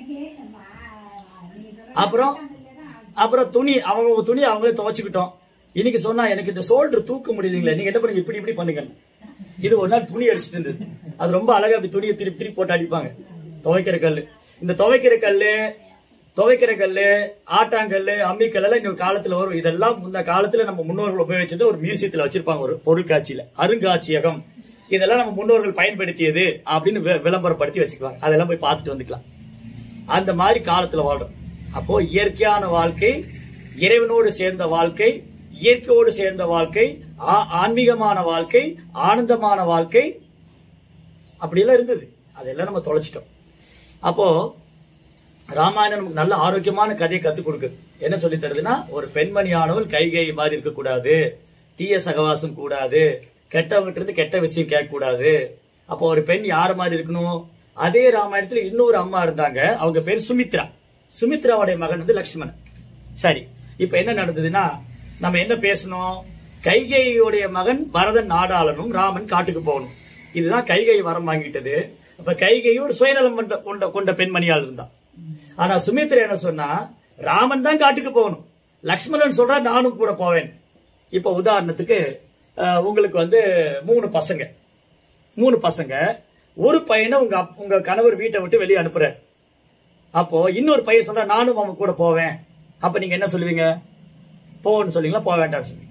அப்புறம் அப்புறம் துணி அவங்க துணி அவங்களே துவைச்சுக்கிட்டோம் இன்னைக்கு சொன்னா எனக்கு இந்த ஷோல்டர் தூக்க முடியலீங்களே நீங்க என்ன பண்ணுங்க இப்படி இப்படி பண்ணுங்க இது ஒரு நாள் துணி அடிச்சிட்டு இருந்தது அது ரொம்ப அழகா அப்படி துணியை திருப்பி திருப்பி போட்டு அடிப்பாங்க துவைக்கிற கல்லு இந்த துவைக்கிற கல்லு துவைக்கிற கல்லு ஆட்டாங்கல்லு அம்மிக்கல் எல்லாம் இன்னொரு காலத்துல வரும் இதெல்லாம் இந்த காலத்துல நம்ம முன்னோர்கள் உபயோகிச்சது ஒரு மியூசியத்துல வச்சிருப்பாங்க ஒரு பொருட்காட்சியில அருங்காட்சியகம் இதெல்லாம் நம்ம முன்னோர்கள் பயன்படுத்தியது அப்படின்னு வி- விளம்பரப்படுத்தி வச்சுக்குவாங்க அதெல்லாம் போய் பார்த்துட்டு வந்துக்கலாம் அந்த மாதிரி காலத்துல வாழ்றோம் அப்போ இயற்கையான வாழ்க்கை இறைவனோடு சேர்ந்த வாழ்க்கை இயற்கையோடு சேர்ந்த வாழ்க்கை ஆ- ஆன்மீகமான வாழ்க்கை ஆனந்தமான வாழ்க்கை அப்படியெல்லாம் இருந்தது அதெல்லாம் நம்ம தொலைச்சிட்டோம் அப்போ ராமாயணம் நமக்கு நல்ல ஆரோக்கியமான கதையை கத்துக் கொடுக்குது என்ன சொல்லி தருதுன்னா ஒரு பெண்மணியானவள் கைகை மாதிரி இருக்கக்கூடாது தீய சகவாசம் கூடாது கெட்டவங்கிட்ட இருந்து கெட்ட விஷயம் கேட்க கூடாது அப்போ ஒரு பெண் யார மாதிரி இருக்கணும் அதே ராமாயணத்துல இன்னொரு அம்மா இருந்தாங்க அவங்க பேர் சுமித்ரா சுமித்ராவுடைய மகன் வந்து லக்ஷ்மணன் சரி இப்ப என்ன நடந்ததுன்னா நம்ம என்ன பேசணும் கைகையுடைய மகன் பரதன் நாடாளனும் ராமன் காட்டுக்கு போகணும் இதுதான் கைகை வரம் வாங்கிட்டது அப்ப கைகை ஒரு சுயநலம் கொண்ட கொண்ட கொண்ட பெண்மணியால் இருந்தான் ஆனா சுமித்ரா என்ன சொன்னா ராமன் தான் காட்டுக்கு போகணும் லக்ஷ்மணன் சொல்றா நானும் கூட போவேன் இப்ப உதாரணத்துக்கு அஹ், உங்களுக்கு வந்து மூணு பசங்க மூணு பசங்க ஒரு பையனை உங்க அப்- உங்க கணவர் வீட்டை விட்டு வெளியே அனுப்புறாரு அப்போ இன்னொரு பையன் சொல்ற நானும் அவன் கூட போவேன் அப்ப நீங்க என்ன சொல்லுவீங்க போன்னு சொல்லுவீங்களா போக வேண்டாம் சொல்லுவீங்க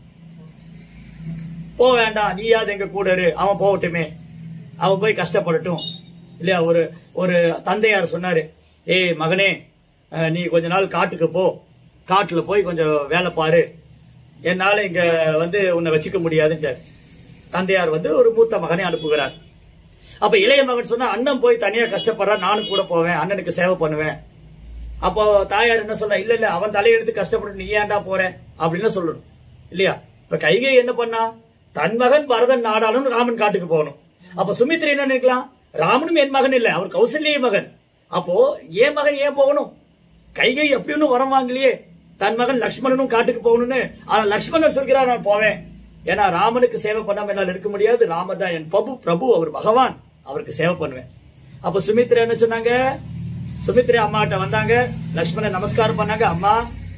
போக வேண்டாம் நீயாவது எங்க கூட இரு அவன் போகட்டுமே அவன் போய் கஷ்டப்படட்டும் இல்லையா ஒரு ஒரு தந்தையார் சொன்னாரு ஏய் மகனே அஹ், நீ கொஞ்ச நாள் காட்டுக்கு போ காட்டுல போய் கொஞ்சம் வேலை பாரு என்னால இங்க வந்து உன்னை வச்சுக்க முடியாதுன்றார் தந்தையார் வந்து ஒரு மூத்த மகனை அனுப்புகிறார் அப்ப இளைய மகன் சொன்னா அண்ணன் போய் தனியா கஷ்டப்படுறா நானும் கூட போவேன் அண்ணனுக்கு சேவை பண்ணுவேன் அப்போ தாயார் என்ன சொல்ல இல்ல இல்ல அவன் தலையெடுத்து கஷ்டப்பட்டு நீ ஏன்டா போற அப்படின்னு சொல்லணும் இல்லையா இப்ப கைகை என்ன பண்ணா தன் மகன் பரதன் நாடாலும் ராமன் காட்டுக்கு போகணும் அப்ப சுமித்ரா என்ன நினைக்கலாம் ராமனும் என் மகன் இல்ல அவர் கௌசல்ய மகன் அப்போ என் மகன் ஏன் போகணும் கைகை எப்படி ஒன்னும் வரம் வாங்கலையே தன் மகன் லக்ஷ்மணனும் காட்டுக்கு போகணும்னு ஆனா லக்ஷ்மணன் சொல்கிறார் நான் போவேன் ஏன்னா ராமனுக்கு சேவை பண்ணாம என்னால இருக்க முடியாது ராமன் தான் என் பிரபு பிரபு அவர் பகவான் அவருக்கு சேவை பண்ணுவேன் அப்ப சுமித்ரா என்ன சொன்னாங்க சுமித்ரா அம்மாட்ட வந்தாங்க லக்ஷ்மணன் நமஸ்காரம் பண்ணாங்க அம்மா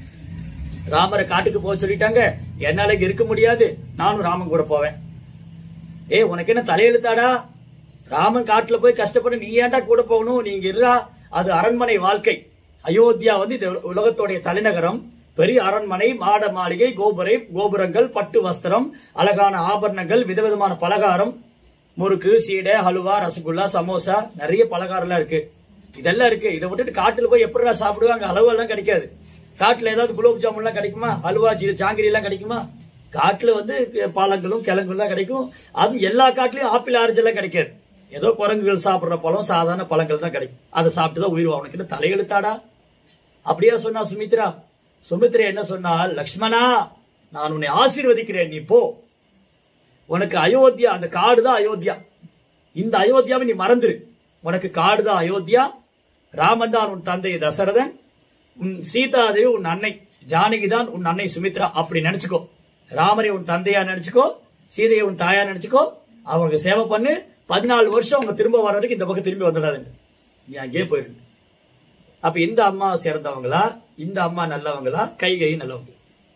ராமரை காட்டுக்கு போக சொல்லிட்டாங்க என்னால இங்க இருக்க முடியாது நானும் ராமன் கூட போவேன் ஏய் உனக்கு என்ன தலையெழுத்தாடா ராமன் காட்டுல போய் கஷ்டப்பட்டு நீ ஏன்டா கூட போகணும் நீங்க இருடா அது அரண்மனை வாழ்க்கை அயோத்தியா வந்து இந்த உலகத்துடைய தலைநகரம் பெரிய அரண்மனை மாட மாளிகை கோபுரை கோபுரங்கள் பட்டு வஸ்திரம் அழகான ஆபரணங்கள் விதவிதமான பலகாரம் முறுக்கு சீடை ஹலுவா ரசகுல்லா சமோசா நிறைய பலகாரம்லாம் இருக்கு இதெல்லாம் இருக்கு இதை விட்டுட்டு காட்டுல போய் எப்படிடா சாப்பிடுவாங்க அளவெல்லாம் கிடைக்காது காட்டுல ஏதாவது குலோப் ஜாமுன் எல்லாம் கிடைக்குமா ஹல்வா ஜீ- ஜாங்கிரி எல்லாம் கிடைக்குமா காட்டுல வந்து பழங்களும் கிழங்குலாம் கிடைக்கும் அதுவும் எல்லா காட்டுலயும் ஆப்பிள் ஆரஞ்சு எல்லாம் கிடைக்காது ஏதோ குரங்குகள் சாப்பிடுற பழம் சாதாரண பழங்கள் தான் கிடைக்கும் அதை சாப்பிட்டு தான் உயிர் அவனுக்கு என்ன தலையெழுத்தாடா அப்படியா சொன்னா சுமித்ரா சுமித்ரா என்ன சொன்னால் லக்ஷ்மணா நான் உன்னை ஆசீர்வதிக்கிறேன் நீ போ உனக்கு அயோத்தியா அந்த காடு தான் அயோத்தியா இந்த அயோத்தியாவை நீ மறந்துரு உனக்கு காடு தான் அயோத்தியா ராமன் தான் உன் தந்தை தசரதன் உன் சீதாதேவி உன் அன்னை ஜானகி தான் உன் அன்னை சுமித்ரா அப்படி நினைச்சுக்கோ ராமரை உன் தந்தையா நினைச்சுக்கோ சீதையை உன் தாயா நினைச்சுக்கோ அவங்களுக்கு சேவை பண்ணு பதினாலு வருஷம் அவங்க திரும்ப வர வரைக்கும் இந்த பக்கம் திரும்பி வந்துடாதுங்க நீ அங்கேயே போயிரு அப்ப இந்த அம்மா சிறந்தவங்களா இந்த அம்மா நல்லவங்களா கை கை நல்லவங்க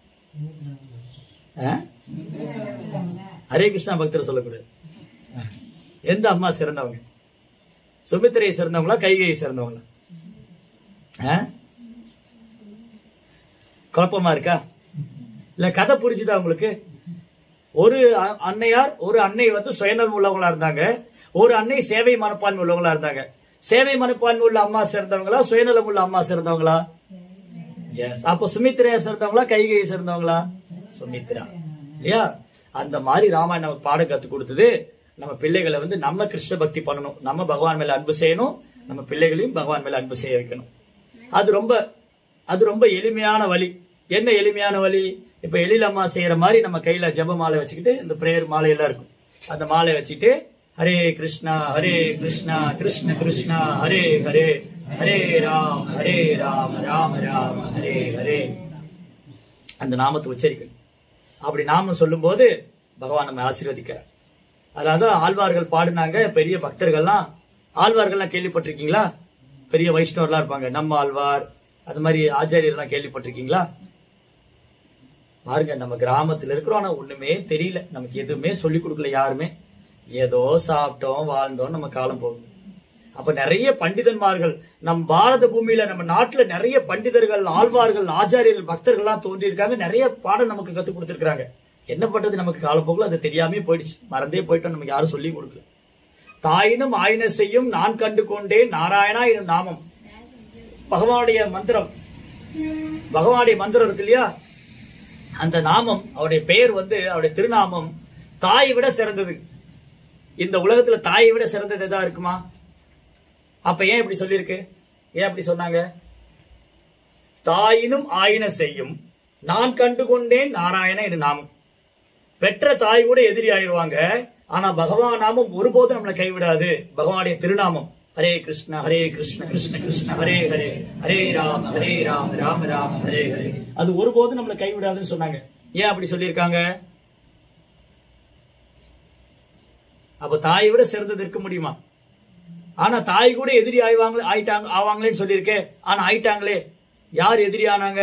ஆ? ஹரே கிருஷ்ணா பக்தர் சொல்லக்கூடாது ஆ. எந்த அம்மா சிறந்தவங்க சுமித்திரையை சிறந்தவங்களா கைகையை சிறந்தவங்களா ஆ? குழப்பமா இருக்கா இல்ல கதை புரிஞ்சுதா உங்களுக்கு ஒரு அ- அன்னையார் ஒரு அன்னை வந்து சுயநலம் உள்ளவங்களா இருந்தாங்க ஒரு அன்னை சேவை மனப்பான்மை உள்ளவங்களா இருந்தாங்க சேவை மனப்பான்மை உள்ள அம்மா சிறந்தவங்களா சுயநலம் உள்ள அம்மா சிறந்தவங்களா எஸ் அப்போ சுமித்ரையா சிறந்தவங்களா கைகையை சிறந்தவங்களா சுமித்ரா இல்லையா அந்த மாதிரி ராமாயணம் நமக்கு பாடம் கத்து கொடுத்தது நம்ம பிள்ளைகளை வந்து நம்ம கிருஷ்ண பக்தி பண்ணணும் நம்ம பகவான் மேல அன்பு செய்யணும் நம்ம பிள்ளைகளையும் பகவான் மேல அன்பு செய்ய வைக்கணும் அது ரொம்ப அது ரொம்ப எளிமையான வழி என்ன எளிமையான வழி இப்ப எழில் அம்மா செய்யற மாதிரி நம்ம கையில ஜெப மாலை வச்சுக்கிட்டு இந்த பிரேயர் மாலை எல்லாம் இருக்கும் அந்த மாலை வச்சுட்டு ஹரே கிருஷ்ணா ஹரே கிருஷ்ணா கிருஷ்ண கிருஷ்ணா ஹரே ஹரே ஹரே ராம் ஹரே ராம் ராம ராம ஹரே ஹரே அந்த நாமத்தை உச்சரிக்கணும் அப்படி நாமம் சொல்லும்போது பகவான் நம்ம ஆசீர்வதிக்கிறார் அதாவது ஆழ்வார்கள் பாடினாங்க பெரிய பக்தர்கள்லாம் ஆழ்வார்கள்லாம் கேள்விப்பட்டிருக்கீங்களா பெரிய வைஷ்ணவர்லாம் இருப்பாங்க நம்ம ஆழ்வார் அது மாதிரி ஆச்சாரியர்லாம் கேள்விப்பட்டிருக்கீங்களா பாருங்க நம்ம கிராமத்துல இருக்கிறோம் ஆனா ஒண்ணுமே தெரியல நமக்கு எதுவுமே சொல்லி கொடுக்கல யாருமே ஏதோ சாப்பிட்டோம் வாழ்ந்தோம் நம்ம காலம் போகுது அப்ப நிறைய பண்டிதன்மார்கள் நம் பாரத பூமியில நம்ம நாட்டுல நிறைய பண்டிதர்கள் ஆழ்வார்கள் ஆச்சாரியர்கள் பக்தர்கள்லாம் தோன்றி இருக்காங்க நிறைய பாடம் நமக்கு கத்துக் கொடுத்திருக்காங்க என்ன பண்றது நமக்கு காலப்போக்கில் அது தெரியாமே போயிடுச்சு மறந்தே போயிட்டோம் நமக்கு யாரும் சொல்லி கொடுக்கல தாயினும் ஆயின செய்யும் நான் கண்டு கொண்டேன் நாராயணா எனும் நாமம் பகவானுடைய மந்திரம் பகவானுடைய மந்திரம் இருக்கு இல்லையா அந்த நாமம் அவருடைய பெயர் வந்து அவருடைய திருநாமம் தாயை விட சிறந்தது இந்த உலகத்துல தாயை விட சிறந்தது எதா இருக்குமா அப்ப ஏன் இப்படி சொல்லியிருக்கு ஏன் அப்படி சொன்னாங்க தாயினும் ஆயின செய்யும் நான் கண்டு கொண்டேன் நாராயண என்று நாமம் பெற்ற தாய் கூட எதிரி ஆயிடுவாங்க ஆனா பகவான் நாமம் ஒருபோதும் நம்மளை கைவிடாது பகவானுடைய திருநாமம் ஹரே கிருஷ்ண ஹரே கிருஷ்ண கிருஷ்ண கிருஷ்ண ஹரே ஹரே ஹரே ராம் ஹரே ராம் ராம ராம் ஹரே ஹரே அது ஒருபோதும் நம்மளை கைவிடாதுன்னு சொன்னாங்க ஏன் அப்படி சொல்லியிருக்காங்க அப்ப தாயை விட சிறந்தது இருக்க முடியுமா ஆனா தாய் கூட எதிரி ஆயிவாங்க ஆயிட்டாங்க ஆவாங்களேன்னு சொல்லியிருக்கேன் ஆனா ஆயிட்டாங்களே யார் எதிரி ஆனாங்க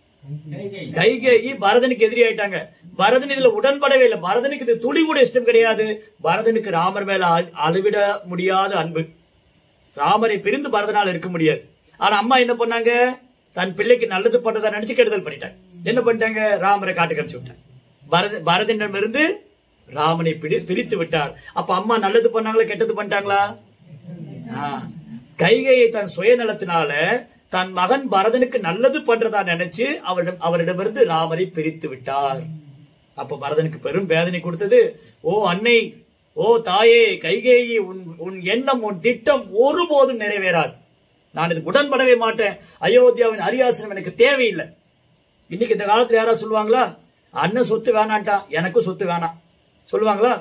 கைகேயி பரதனுக்கு எதிரி ஆயிட்டாங்க பரதன் இதுல உடன்படவே இல்லை பரதனுக்கு இது துளி கூட இஷ்டம் கிடையாது பரதனுக்கு ராமர் மேல அ- அளவிட முடியாத அன்பு ராமரை பிரிந்து பரதனால் இருக்க முடியாது ஆனா அம்மா என்ன பண்ணாங்க தன் பிள்ளைக்கு நல்லது பண்றதா நினைச்சு கெடுதல் பண்ணிட்டாங்க என்ன பண்ணிட்டாங்க ராமரை காட்டுக்கு அனுப்பிச்சு விட்டாங்க பரத பரதனிடமிருந்து ராமனை பிடி பிரித்து விட்டார் அப்ப அம்மா நல்லது பண்ணாங்களா கெட்டது பண்ணிட்டாங்களா ஆ. கைகையை தன் சுயநலத்தினால தன் மகன் பரதனுக்கு நல்லது பண்றதா நினைச்சு அவரிடம் அவரிடமிருந்து ராமரை பிரித்து விட்டார் அப்ப பரதனுக்கு பெரும் வேதனை கொடுத்தது ஓ அன்னை ஓ தாயே கைகேயி உன் உன் எண்ணம் உன் திட்டம் ஒருபோதும் நிறைவேறாது நான் இதுக்கு உடன்படவே மாட்டேன் அயோத்தியாவின் அரியாசனம் எனக்கு தேவையில்லை இன்னைக்கு இந்த காலத்துல யாராவது சொல்லுவாங்களா அண்ணன் சொத்து வேணான்ட்டான் எனக்கும் சொத்து வேணாம் சொல்லுவாங்களா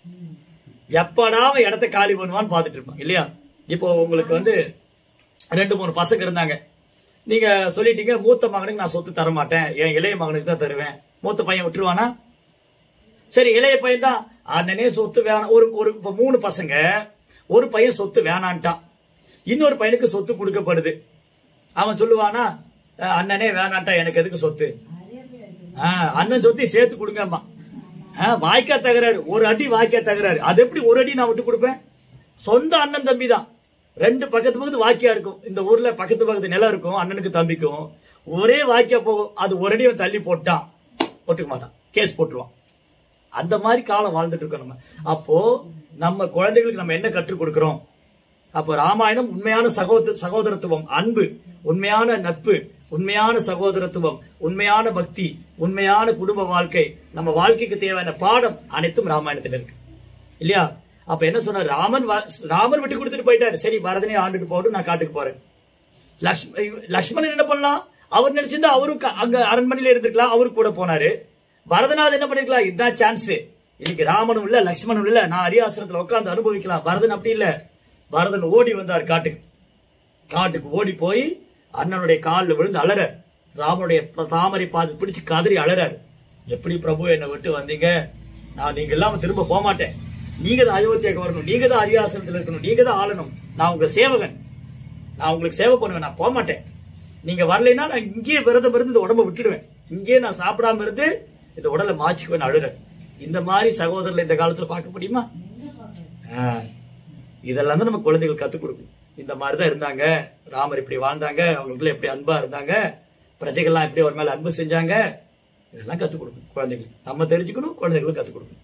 எப்படா அவன் இடத்த காலி பண்ணுவான்னு பார்த்துட்டு இருப்பான் இல்லையா இப்போ உங்களுக்கு வந்து ரெண்டு மூணு பசங்க இருந்தாங்க நீங்க சொல்லிட்டீங்க மூத்த மகனுக்கு நான் சொத்து தர மாட்டேன் என் இளைய மகனுக்கு தான் தருவேன் மூத்த பையன் விட்டுருவானா சரி இளைய பையன் தான் அண்ணனே சொத்து வேணாம் ஒரு ஒரு இப்ப மூணு பசங்க ஒரு பையன் சொத்து வேணான்ட்டான் இன்னொரு பையனுக்கு சொத்து கொடுக்கப்படுது அவன் சொல்லுவானா "அஹ், அண்ணனே வேணான்ட்டா எனக்கு எதுக்கு சொத்து ஆஹ், அண்ணன் சொத்தை சேர்த்து கொடுங்கம்மா ஆஹ், வாய்க்கா தகராறு ஒரு அடி வாய்க்கா தகராறு அது எப்படி ஒரு அடி நான் விட்டு கொடுப்பேன் சொந்த அண்ணன் தம்பி தான் ரெண்டு பக்கத்து பக்கத்து வாக்கியா இருக்கும் இந்த ஊர்ல பக்கத்து பக்கத்து நிலம் இருக்கும் அண்ணனுக்கு தம்பிக்கும் ஒரே வாக்கியா போகும் அது ஒரு அடி அவன் தள்ளி போட்டான் போட்டுக்க மாட்டான் கேஸ் போட்டுருவான் அந்த மாதிரி காலம் வாழ்ந்துட்டு இருக்கோம் நம்ம அப்போ நம்ம குழந்தைகளுக்கு நம்ம என்ன கற்றுக் கொடுக்கிறோம் அப்போ ராமாயணம் உண்மையான சகோதர சகோதரத்துவம் அன்பு உண்மையான நட்பு உண்மையான சகோதரத்துவம் உண்மையான பக்தி உண்மையான குடும்ப வாழ்க்கை நம்ம வாழ்க்கைக்கு தேவையான பாடம் அனைத்தும் ராமாயணத்தில் இருக்கு இல்லையா அப்ப என்ன சொன்னார் ராமன் வ- ராமன் விட்டு கொடுத்துட்டு போயிட்டாரு சரி பரதனே ஆண்டுட்டு போட்டு நான் காட்டுக்கு போறேன் லக்ஷ்ம லக்ஷ்மணன் என்ன பண்ணலாம் அவர் நினைச்சிருந்தா அவரும் க- அங்க அரண்மனையில இருந்திருக்கலாம் அவரு கூட போனாரு பரதநாத் என்ன பண்ணிருக்கலாம் இதுதான் சான்ஸ் இன்னைக்கு ராமனும் இல்ல லக்ஷ்மணனும் இல்ல நான் அரியாசனத்துல உட்கார்ந்து அனுபவிக்கலாம் பரதன் அப்படி இல்ல பரதன் ஓடி வந்தார் காட்டுக்கு காட்டுக்கு ஓடி போய் அண்ணனுடைய காலில் விழுந்து அலற ராமனுடைய த- தாமரை பார்த்து பிடிச்சு கதறி அலறாரு எப்படி பிரபு என்னை விட்டு வந்தீங்க நான் நீங்க இல்லாம திரும்ப போக மாட்டேன் நீங்க தான் அயோத்தியாக்கு வரணும் நீங்க தான் அரியாசனத்துல இருக்கணும் நீங்க தான் ஆளணும் நான் உங்க சேவகன் நான் உங்களுக்கு சேவை பண்ணுவேன் நான் போக மாட்டேன் நீங்க வரலைன்னா நான் இங்கேயே விரதம் இருந்து இந்த உடம்ப விட்டுடுவேன் இங்கேயே நான் சாப்பிடாம இருந்து இந்த உடலை மாச்சிக்குவேன் அழுறேன் இந்த மாதிரி சகோதரர்ல இந்த காலத்துல பார்க்க முடியுமா ஆ. இதெல்லாம் தான் நம்ம குழந்தைகள் கத்துக் கொடுக்கணும் இந்த மாதிரி தான் இருந்தாங்க ராமர் இப்படி வாழ்ந்தாங்க அவங்களுக்குள்ள எப்படி அன்பா இருந்தாங்க பிரஜைகள்லாம் எப்படி ஒரு மேல அன்பு செஞ்சாங்க இதெல்லாம் கத்துக் கொடுக்கணும் குழந்தைகளுக்கு நம்ம தெரிஞ்சுக்கணும் குழந்தைகளுக்கு கத்துக் கொடுக்கணும்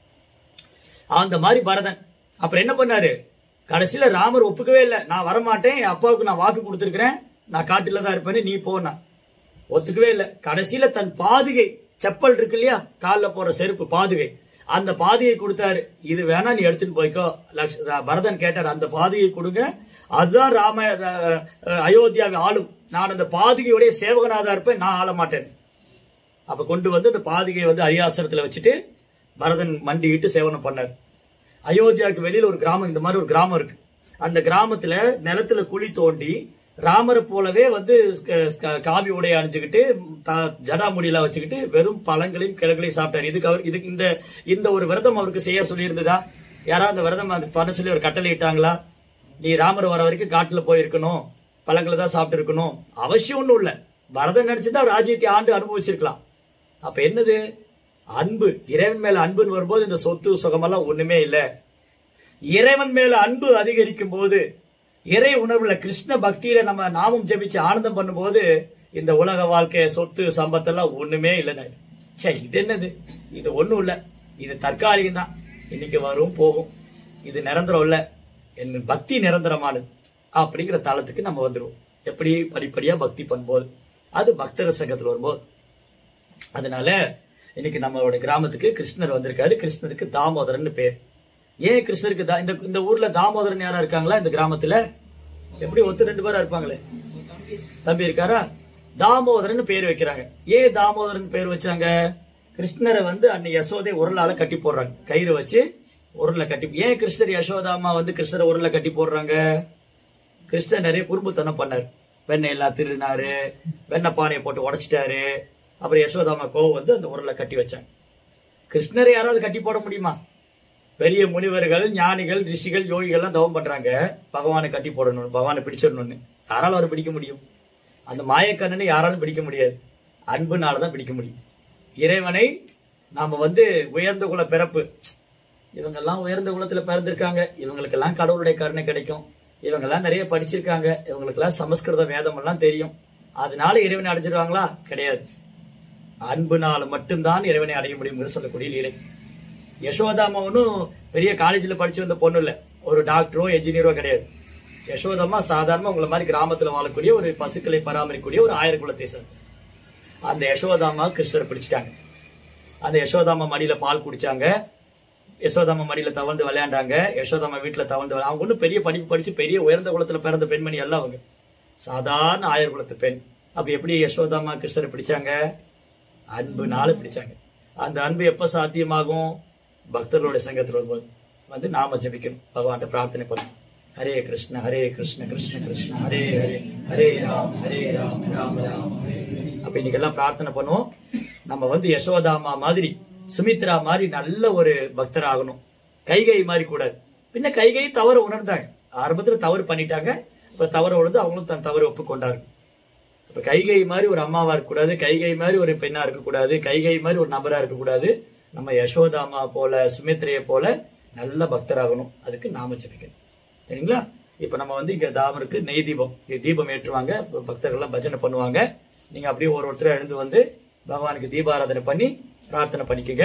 அந்த மாதிரி பரதன் அப்புறம் என்ன பண்ணாரு கடைசியில ராமர் ஒப்புக்கவே இல்லை நான் வரமாட்டேன் என் அப்பாவுக்கு நான் வாக்கு கொடுத்திருக்கிறேன் நான் காட்டுல தான் இருப்பேன்னு நீ போனா ஒத்துக்கவே இல்லை கடைசியில தன் பாதுகை செப்பல் இருக்கு இல்லையா கால்ல போற செருப்பு பாதுகை அந்த பாதையை கொடுத்தாரு இது வேணா நீ எடுத்துட்டு போய்க்கோ லக்ஷ்- ர- பரதன் கேட்டார் அந்த பாதையை கொடுங்க அதுதான் ராம ர- அஹ் அயோத்தியாவை ஆளும் நான் அந்த பாதுகையுடைய சேவகனாதான் இருப்பேன் நான் ஆள மாட்டேன் அப்ப கொண்டு வந்து அந்த பாதுகையை வந்து அரியாசனத்துல வச்சுட்டு பரதன் மண்டியிட்டு சேவனம் பண்ணார் அயோத்தியாவுக்கு வெளியில ஒரு கிராமம் இந்த மாதிரி ஒரு கிராமம் இருக்கு அந்த கிராமத்துல நிலத்துல குழி தோண்டி ராமரை போலவே வந்து க- க- காவி உடைய அணிஞ்சுக்கிட்டு த- ஜடாமுடியெல்லாம் வச்சுக்கிட்டு வெறும் பழங்களையும் கிழங்களையும் சாப்பிட்டாரு இதுக்கு அவர் இதுக்கு இந்த இந்த ஒரு விரதம் அவருக்கு செய்ய சொல்லி இருந்ததா யாராவது அந்த விரதம் அது பண்ண சொல்லி ஒரு கட்டளை இட்டாங்களா நீ ராமர் வர வரைக்கும் காட்டுல போயிருக்கணும் பழங்களை தான் சாப்பிட்டு இருக்கணும் அவசியம் ஒண்ணும் இல்ல பரதன் நினைச்சிருந்தா அவர் ராஜ்யத்தை ஆண்டு அனுபவிச்சிருக்கலாம் அப்ப என்னது அன்பு இறைவன் மேல அன்புன்னு வரும்போது இந்த சொத்து சுகமெல்லாம் ஒண்ணுமே இல்ல இறைவன் மேல அன்பு அதிகரிக்கும் போது இறை உணர்வுல கிருஷ்ண பக்தியில நம்ம நாமம் ஜெபிச்சு ஆனந்தம் பண்ணும்போது இந்த உலக வாழ்க்கை சொத்து சம்பத்தெல்லாம் ஒண்ணுமே இல்லைன்னு சே இது என்னது இது ஒண்ணும் இல்ல இது தற்காலிகம் தான் இன்னைக்கு வரும் போகும் இது நிரந்தரம் இல்ல என் பக்தி நிரந்தரமானது அப்படிங்கிற தளத்துக்கு நம்ம வந்துருவோம் எப்படி படிப்படியா பக்தி பண்ணும்போது அது பக்தர் சங்கத்துல வரும்போது அதனால இன்னைக்கு நம்மளோட கிராமத்துக்கு கிருஷ்ணர் வந்திருக்காரு கிருஷ்ணருக்கு தாமோதரன் பேர் ஏன் கிருஷ்ணருக்கு தா- இந்த இந்த ஊர்ல தாமோதரன் யாரா இருக்காங்களா இந்த கிராமத்துல எப்படி ஒத்து ரெண்டு பேரா இருப்பாங்களே தம்பி இருக்காரா தாமோதரன் பேர் வைக்கிறாங்க ஏன் தாமோதரன் பேர் வச்சாங்க கிருஷ்ணரை வந்து அன்னை யசோதை உரலால கட்டி போடுறாங்க கயிறு வச்சு உரல்ல கட்டி ஏன் கிருஷ்ணர் யசோதாமா வந்து கிருஷ்ணரை உரல்ல கட்டி போடுறாங்க கிருஷ்ணர் நிறைய குறும்புத்தனம் பண்ணார் வெண்ணெய் எல்லாம் திருடினாரு வெண்ணெய் பானையை போட்டு உடைச்சிட்டாரு அப்புறம் யசோதாமா கோவம் வந்து அந்த உரல்ல கட்டி வச்சாங்க கிருஷ்ணரை யாராவது கட்டி போட முடியுமா பெரிய முனிவர்கள் ஞானிகள் ரிஷிகள் யோகிகள்லாம் தவம் பண்றாங்க பகவானை கட்டி போடணும் பகவானை பிடிச்சிடணும்னு யாரால அவர் பிடிக்க முடியும் அந்த மாயக்கண்ணனை யாராலும் பிடிக்க முடியாது அன்புனால தான் பிடிக்க முடியும் இறைவனை நாம வந்து உயர்ந்த குல பிறப்பு இவங்கெல்லாம் உயர்ந்த குலத்துல பிறந்திருக்காங்க இவங்களுக்கெல்லாம் கடவுளுடைய கருணை கிடைக்கும் இவங்கெல்லாம் நிறைய படிச்சிருக்காங்க இவங்களுக்கெல்லாம் சமஸ்கிருத வேதம் எல்லாம் தெரியும் அதனால இறைவனை அடைஞ்சிருவாங்களா கிடையாது அன்புனால மட்டும்தான் இறைவனை அடைய முடியும்னு சொல்லக்கூடிய லீலை யசோதாமா ஒன்றும் பெரிய காலேஜில் படிச்சு வந்த பொண்ணு இல்ல ஒரு டாக்டரோ என்ஜினியரோ கிடையாது யசோதாமா சாதாரண உங்களை மாதிரி கிராமத்துல வாழக்கூடிய ஒரு பசுக்களை பராமரிக்கக்கூடிய ஒரு ஆயிரம் குலத்தை சேர்ந்த அந்த யசோதாமா கிருஷ்ணரை பிடிச்சிட்டாங்க அந்த யசோதாமா மடியில பால் குடிச்சாங்க யசோதாமா மடியில தவழ்ந்து விளையாண்டாங்க யசோதாமா வீட்டுல தவழ்ந்து விளையா- அவங்க ஒன்றும் பெரிய படிப்பு படிச்சு பெரிய உயர்ந்த குலத்துல பிறந்த பெண்மணி அல்ல அவங்க சாதாரண ஆயர் குலத்து பெண் அப்ப எப்படி யசோதாமா கிருஷ்ணரை பிடிச்சாங்க அன்புனால பிடிச்சாங்க அந்த அன்பு எப்ப சாத்தியமாகும் பக்தர்களோட சங்கத்தில் வரும்போது வந்து நாம ஜெபிக்கணும் பகவான்கிட்ட பிரார்த்தனை பண்ணணும் ஹரே கிருஷ்ண ஹரே கிருஷ்ண கிருஷ்ண கிருஷ்ண ஹரே ஹரே ஹரே ராம் ஹரே ராம் ராம் ராம் ஹரே ஹரே. அப்ப இன்னைக்கு எல்லாம் பிரார்த்தனை பண்ணுவோம் நம்ம வந்து யசோதாமா மாதிரி சுமித்ரா மாதிரி நல்ல ஒரு பக்தர் ஆகணும் கைகை மாதிரி கூடாது பின்ன கைகை தவறு உணர்ந்தாங்க ஆரம்பத்துல தவறு பண்ணிட்டாங்க இப்ப தவறு உணர்ந்து அவங்களும் தன் தவறு ஒப்புக்கொண்டாங்க இப்ப கைகை மாதிரி ஒரு அம்மாவா இருக்கக்கூடாது கைகை மாதிரி ஒரு பெண்ணா இருக்கக்கூடாது கைகை மாதிரி ஒரு நபரா இருக்கக்கூடாது நம்ம யசோதாமா போல சுமித்ரைய போல நல்ல பக்தராகணும் அதுக்கு நாம ஜெபிக்கணும் சரிங்களா இப்ப நம்ம வந்து இங்க தாமருக்கு நெய் தீபம் இங்க தீபம் ஏற்றுவாங்க இப்ப பக்தர்கள் எல்லாம் பஜனை பண்ணுவாங்க நீங்க அப்படியே ஒரு ஒருத்தர் எழுந்து வந்து பகவானுக்கு தீபாராதனை பண்ணி பிரார்த்தனை பண்ணிக்கங்க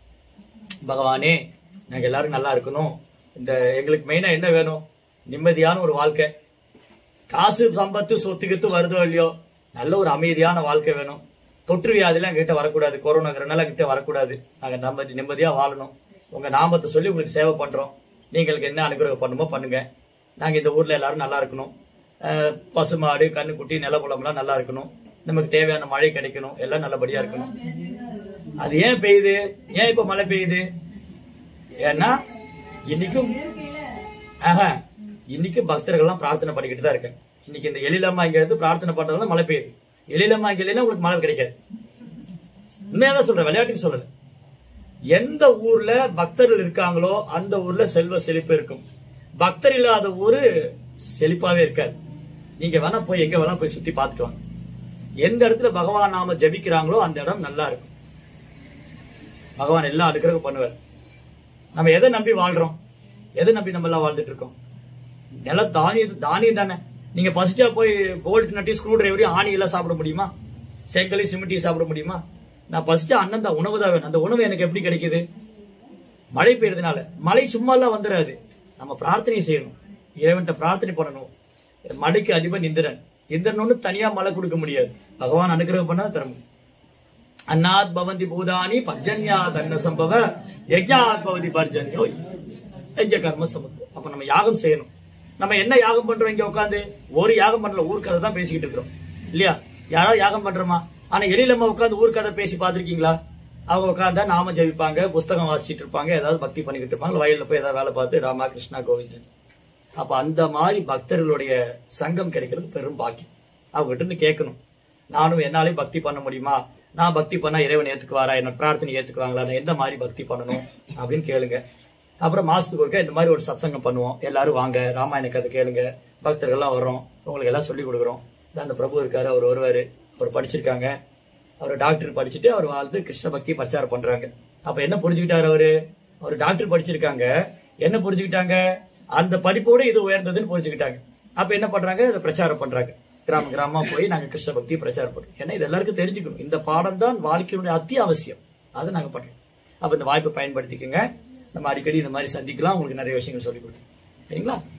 பகவானே நாங்க எல்லாரும் நல்லா இருக்கணும் இந்த எங்களுக்கு மெயினா என்ன வேணும் நிம்மதியான ஒரு வாழ்க்கை காசு சம்பத்து சொத்துக்கித்து வருதோ இல்லையோ நல்ல ஒரு அமைதியான வாழ்க்கை வேணும் தொற்று வியாதிலாம் கிட்ட வரக்கூடாது கொரோனாங்கிறனால கிட்ட வரக்கூடாது நாங்க நம்ம நிம்மதியா வாழணும் உங்க நாமத்தை சொல்லி உங்களுக்கு சேவை பண்றோம் நீங்களுக்கு என்ன அனுகிரகம் பண்ணுமோ பண்ணுங்க நாங்க இந்த ஊர்ல எல்லாரும் நல்லா இருக்கணும் அஹ், பசுமாடு கண்ணுக்குட்டி நிலப்புலம்லாம் நல்லா இருக்கணும் நமக்கு தேவையான மழை கிடைக்கணும் எல்லாம் நல்லபடியா இருக்கணும் அது ஏன் பெய்யுது ஏன் இப்ப மழை பெய்யுது ஏன்னா இன்னைக்கும் ஆஹா, இன்னைக்கு பக்தர்கள்லாம் பிரார்த்தனை பண்ணிக்கிட்டு தான் இருக்காங்க இன்னைக்கு இந்த எழிலம்மா இங்க இருந்து பிரார்த்தனை பண்றதுனால மழை பெய்யுது எழிலம்மா இங்க இல்லைன்னா உங்களுக்கு மழை கிடைக்காது உண்மையாதான் சொல்றேன் விளையாட்டுக்கு சொல்லல எந்த ஊர்ல பக்தர்கள் இருக்காங்களோ அந்த ஊர்ல செல்வ செழிப்பு இருக்கும் பக்தர் இல்லாத ஊரு செழிப்பாவே இருக்காது நீங்க வேணா போய் எங்க வேணா போய் சுத்தி பார்த்துட்டு வாங்க எந்த இடத்துல பகவான் நாம ஜபிக்கிறாங்களோ அந்த இடம் நல்லா இருக்கும் பகவான் எல்லா அனுகிரகம் பண்ணுவார் நம்ம எதை நம்பி வாழ்றோம் எதை நம்பி நம்ம எல்லாம் வாழ்ந்துட்டு இருக்கோம் நில தானியம் தானியம் தானே நீங்க பசிச்சா போய் போல்ட் நட்டி ஸ்க்ரூ டிரைவரையும் ஆணி எல்லாம் சாப்பிட முடியுமா செங்கலையும் சிமெண்டையும் சாப்பிட முடியுமா நான் பசிச்சா அண்ணன் தான் உணவு தான் வேணும் அந்த உணவு எனக்கு எப்படி கிடைக்குது மழை பெய்யறதுனால மழை சும்மா எல்லாம் வந்துடாது நம்ம பிரார்த்தனை செய்யணும் இறைவன்கிட்ட பிரார்த்தனை பண்ணணும் மழைக்கு அதிபன் இந்திரன் இந்திரன் ஒண்ணு தனியா மழை கொடுக்க முடியாது பகவான் அனுகிரகம் பண்ணா தர முடியும் அன்னாத் பவந்தி பூதானி பர்ஜன்யா தன்ன சம்பவ யஜ்ஞாத் பவதி பர்ஜன்யோ யஜ்ஞ கர்ம சமத்துவம் அப்ப நம்ம யாகம் செய்யணும் நம்ம என்ன யாகம் பண்றோம் இங்க உட்காந்து ஒரு யாகம் பண்ணல ஊர்க்கதை தான் பேசிக்கிட்டு இருக்கிறோம் இல்லையா யாராவது யாகம் பண்றோமா ஆனா எழிலம்மா உட்காந்து ஊர்க்கதை பேசி பார்த்திருக்கீங்களா அவங்க உட்காந்தா நாம ஜெபிப்பாங்க புஸ்தகம் வாசிச்சிட்டு இருப்பாங்க ஏதாவது பக்தி பண்ணிக்கிட்டு இருப்பாங்க வயல்ல போய் ஏதாவது வேலை பார்த்து ராமா கிருஷ்ணா கோவிந்தன் அப்ப அந்த மாதிரி பக்தர்களுடைய சங்கம் கிடைக்கிறது பெரும் பாக்கியம் அவங்க கிட்ட இருந்து கேட்கணும் நானும் என்னாலையும் பக்தி பண்ண முடியுமா நான் பக்தி பண்ணா இறைவன் ஏத்துக்குவாரா என்ன பிரார்த்தனை ஏத்துக்குவாங்களா நான் எந்த மாதிரி பக்தி பண்ணணும் அப்படின்னு கேளுங்க அப்புறம் மாசத்துக்கு ஒருக்கா இந்த மாதிரி ஒரு சத்சங்கம் பண்ணுவோம் எல்லாரும் வாங்க ராமாயண கதை கேளுங்க பக்தர்கள்லாம் வர்றோம் உங்களுக்கு எல்லாம் சொல்லி கொடுக்குறோம் இந்த அந்த பிரபு இருக்காரு அவர் வருவாரு அவர் படிச்சிருக்காங்க அவர் டாக்டர் படிச்சுட்டு அவர் வாழ்ந்து கிருஷ்ண பக்தி பிரச்சாரம் பண்றாங்க அப்ப என்ன புரிஞ்சுக்கிட்டாரு அவரு அவர் டாக்டர் படிச்சிருக்காங்க என்ன புரிஞ்சுக்கிட்டாங்க அந்த படிப்போட இது உயர்ந்ததுன்னு புரிஞ்சுக்கிட்டாங்க அப்ப என்ன பண்றாங்க அதை பிரச்சாரம் பண்றாங்க கிராம கிராமமா போய் நாங்க கிருஷ்ண பக்தி பிரச்சாரம் பண்றோம் ஏன்னா இது எல்லாருக்கும் தெரிஞ்சுக்கணும் இந்த பாடம் தான் வாழ்க்கையுடைய அத்தியாவசியம் அதை நாங்க பண்றோம் அப்ப இந்த வாய்ப்பை பயன்படுத்திக்கங்க நம்ம அடிக்கடி இந்த மாதிரி சந்திக்கலாம் உங்களுக்கு நிறைய விஷயங்கள் சொல்லிக் கொடுத்தோம் சரிங்களா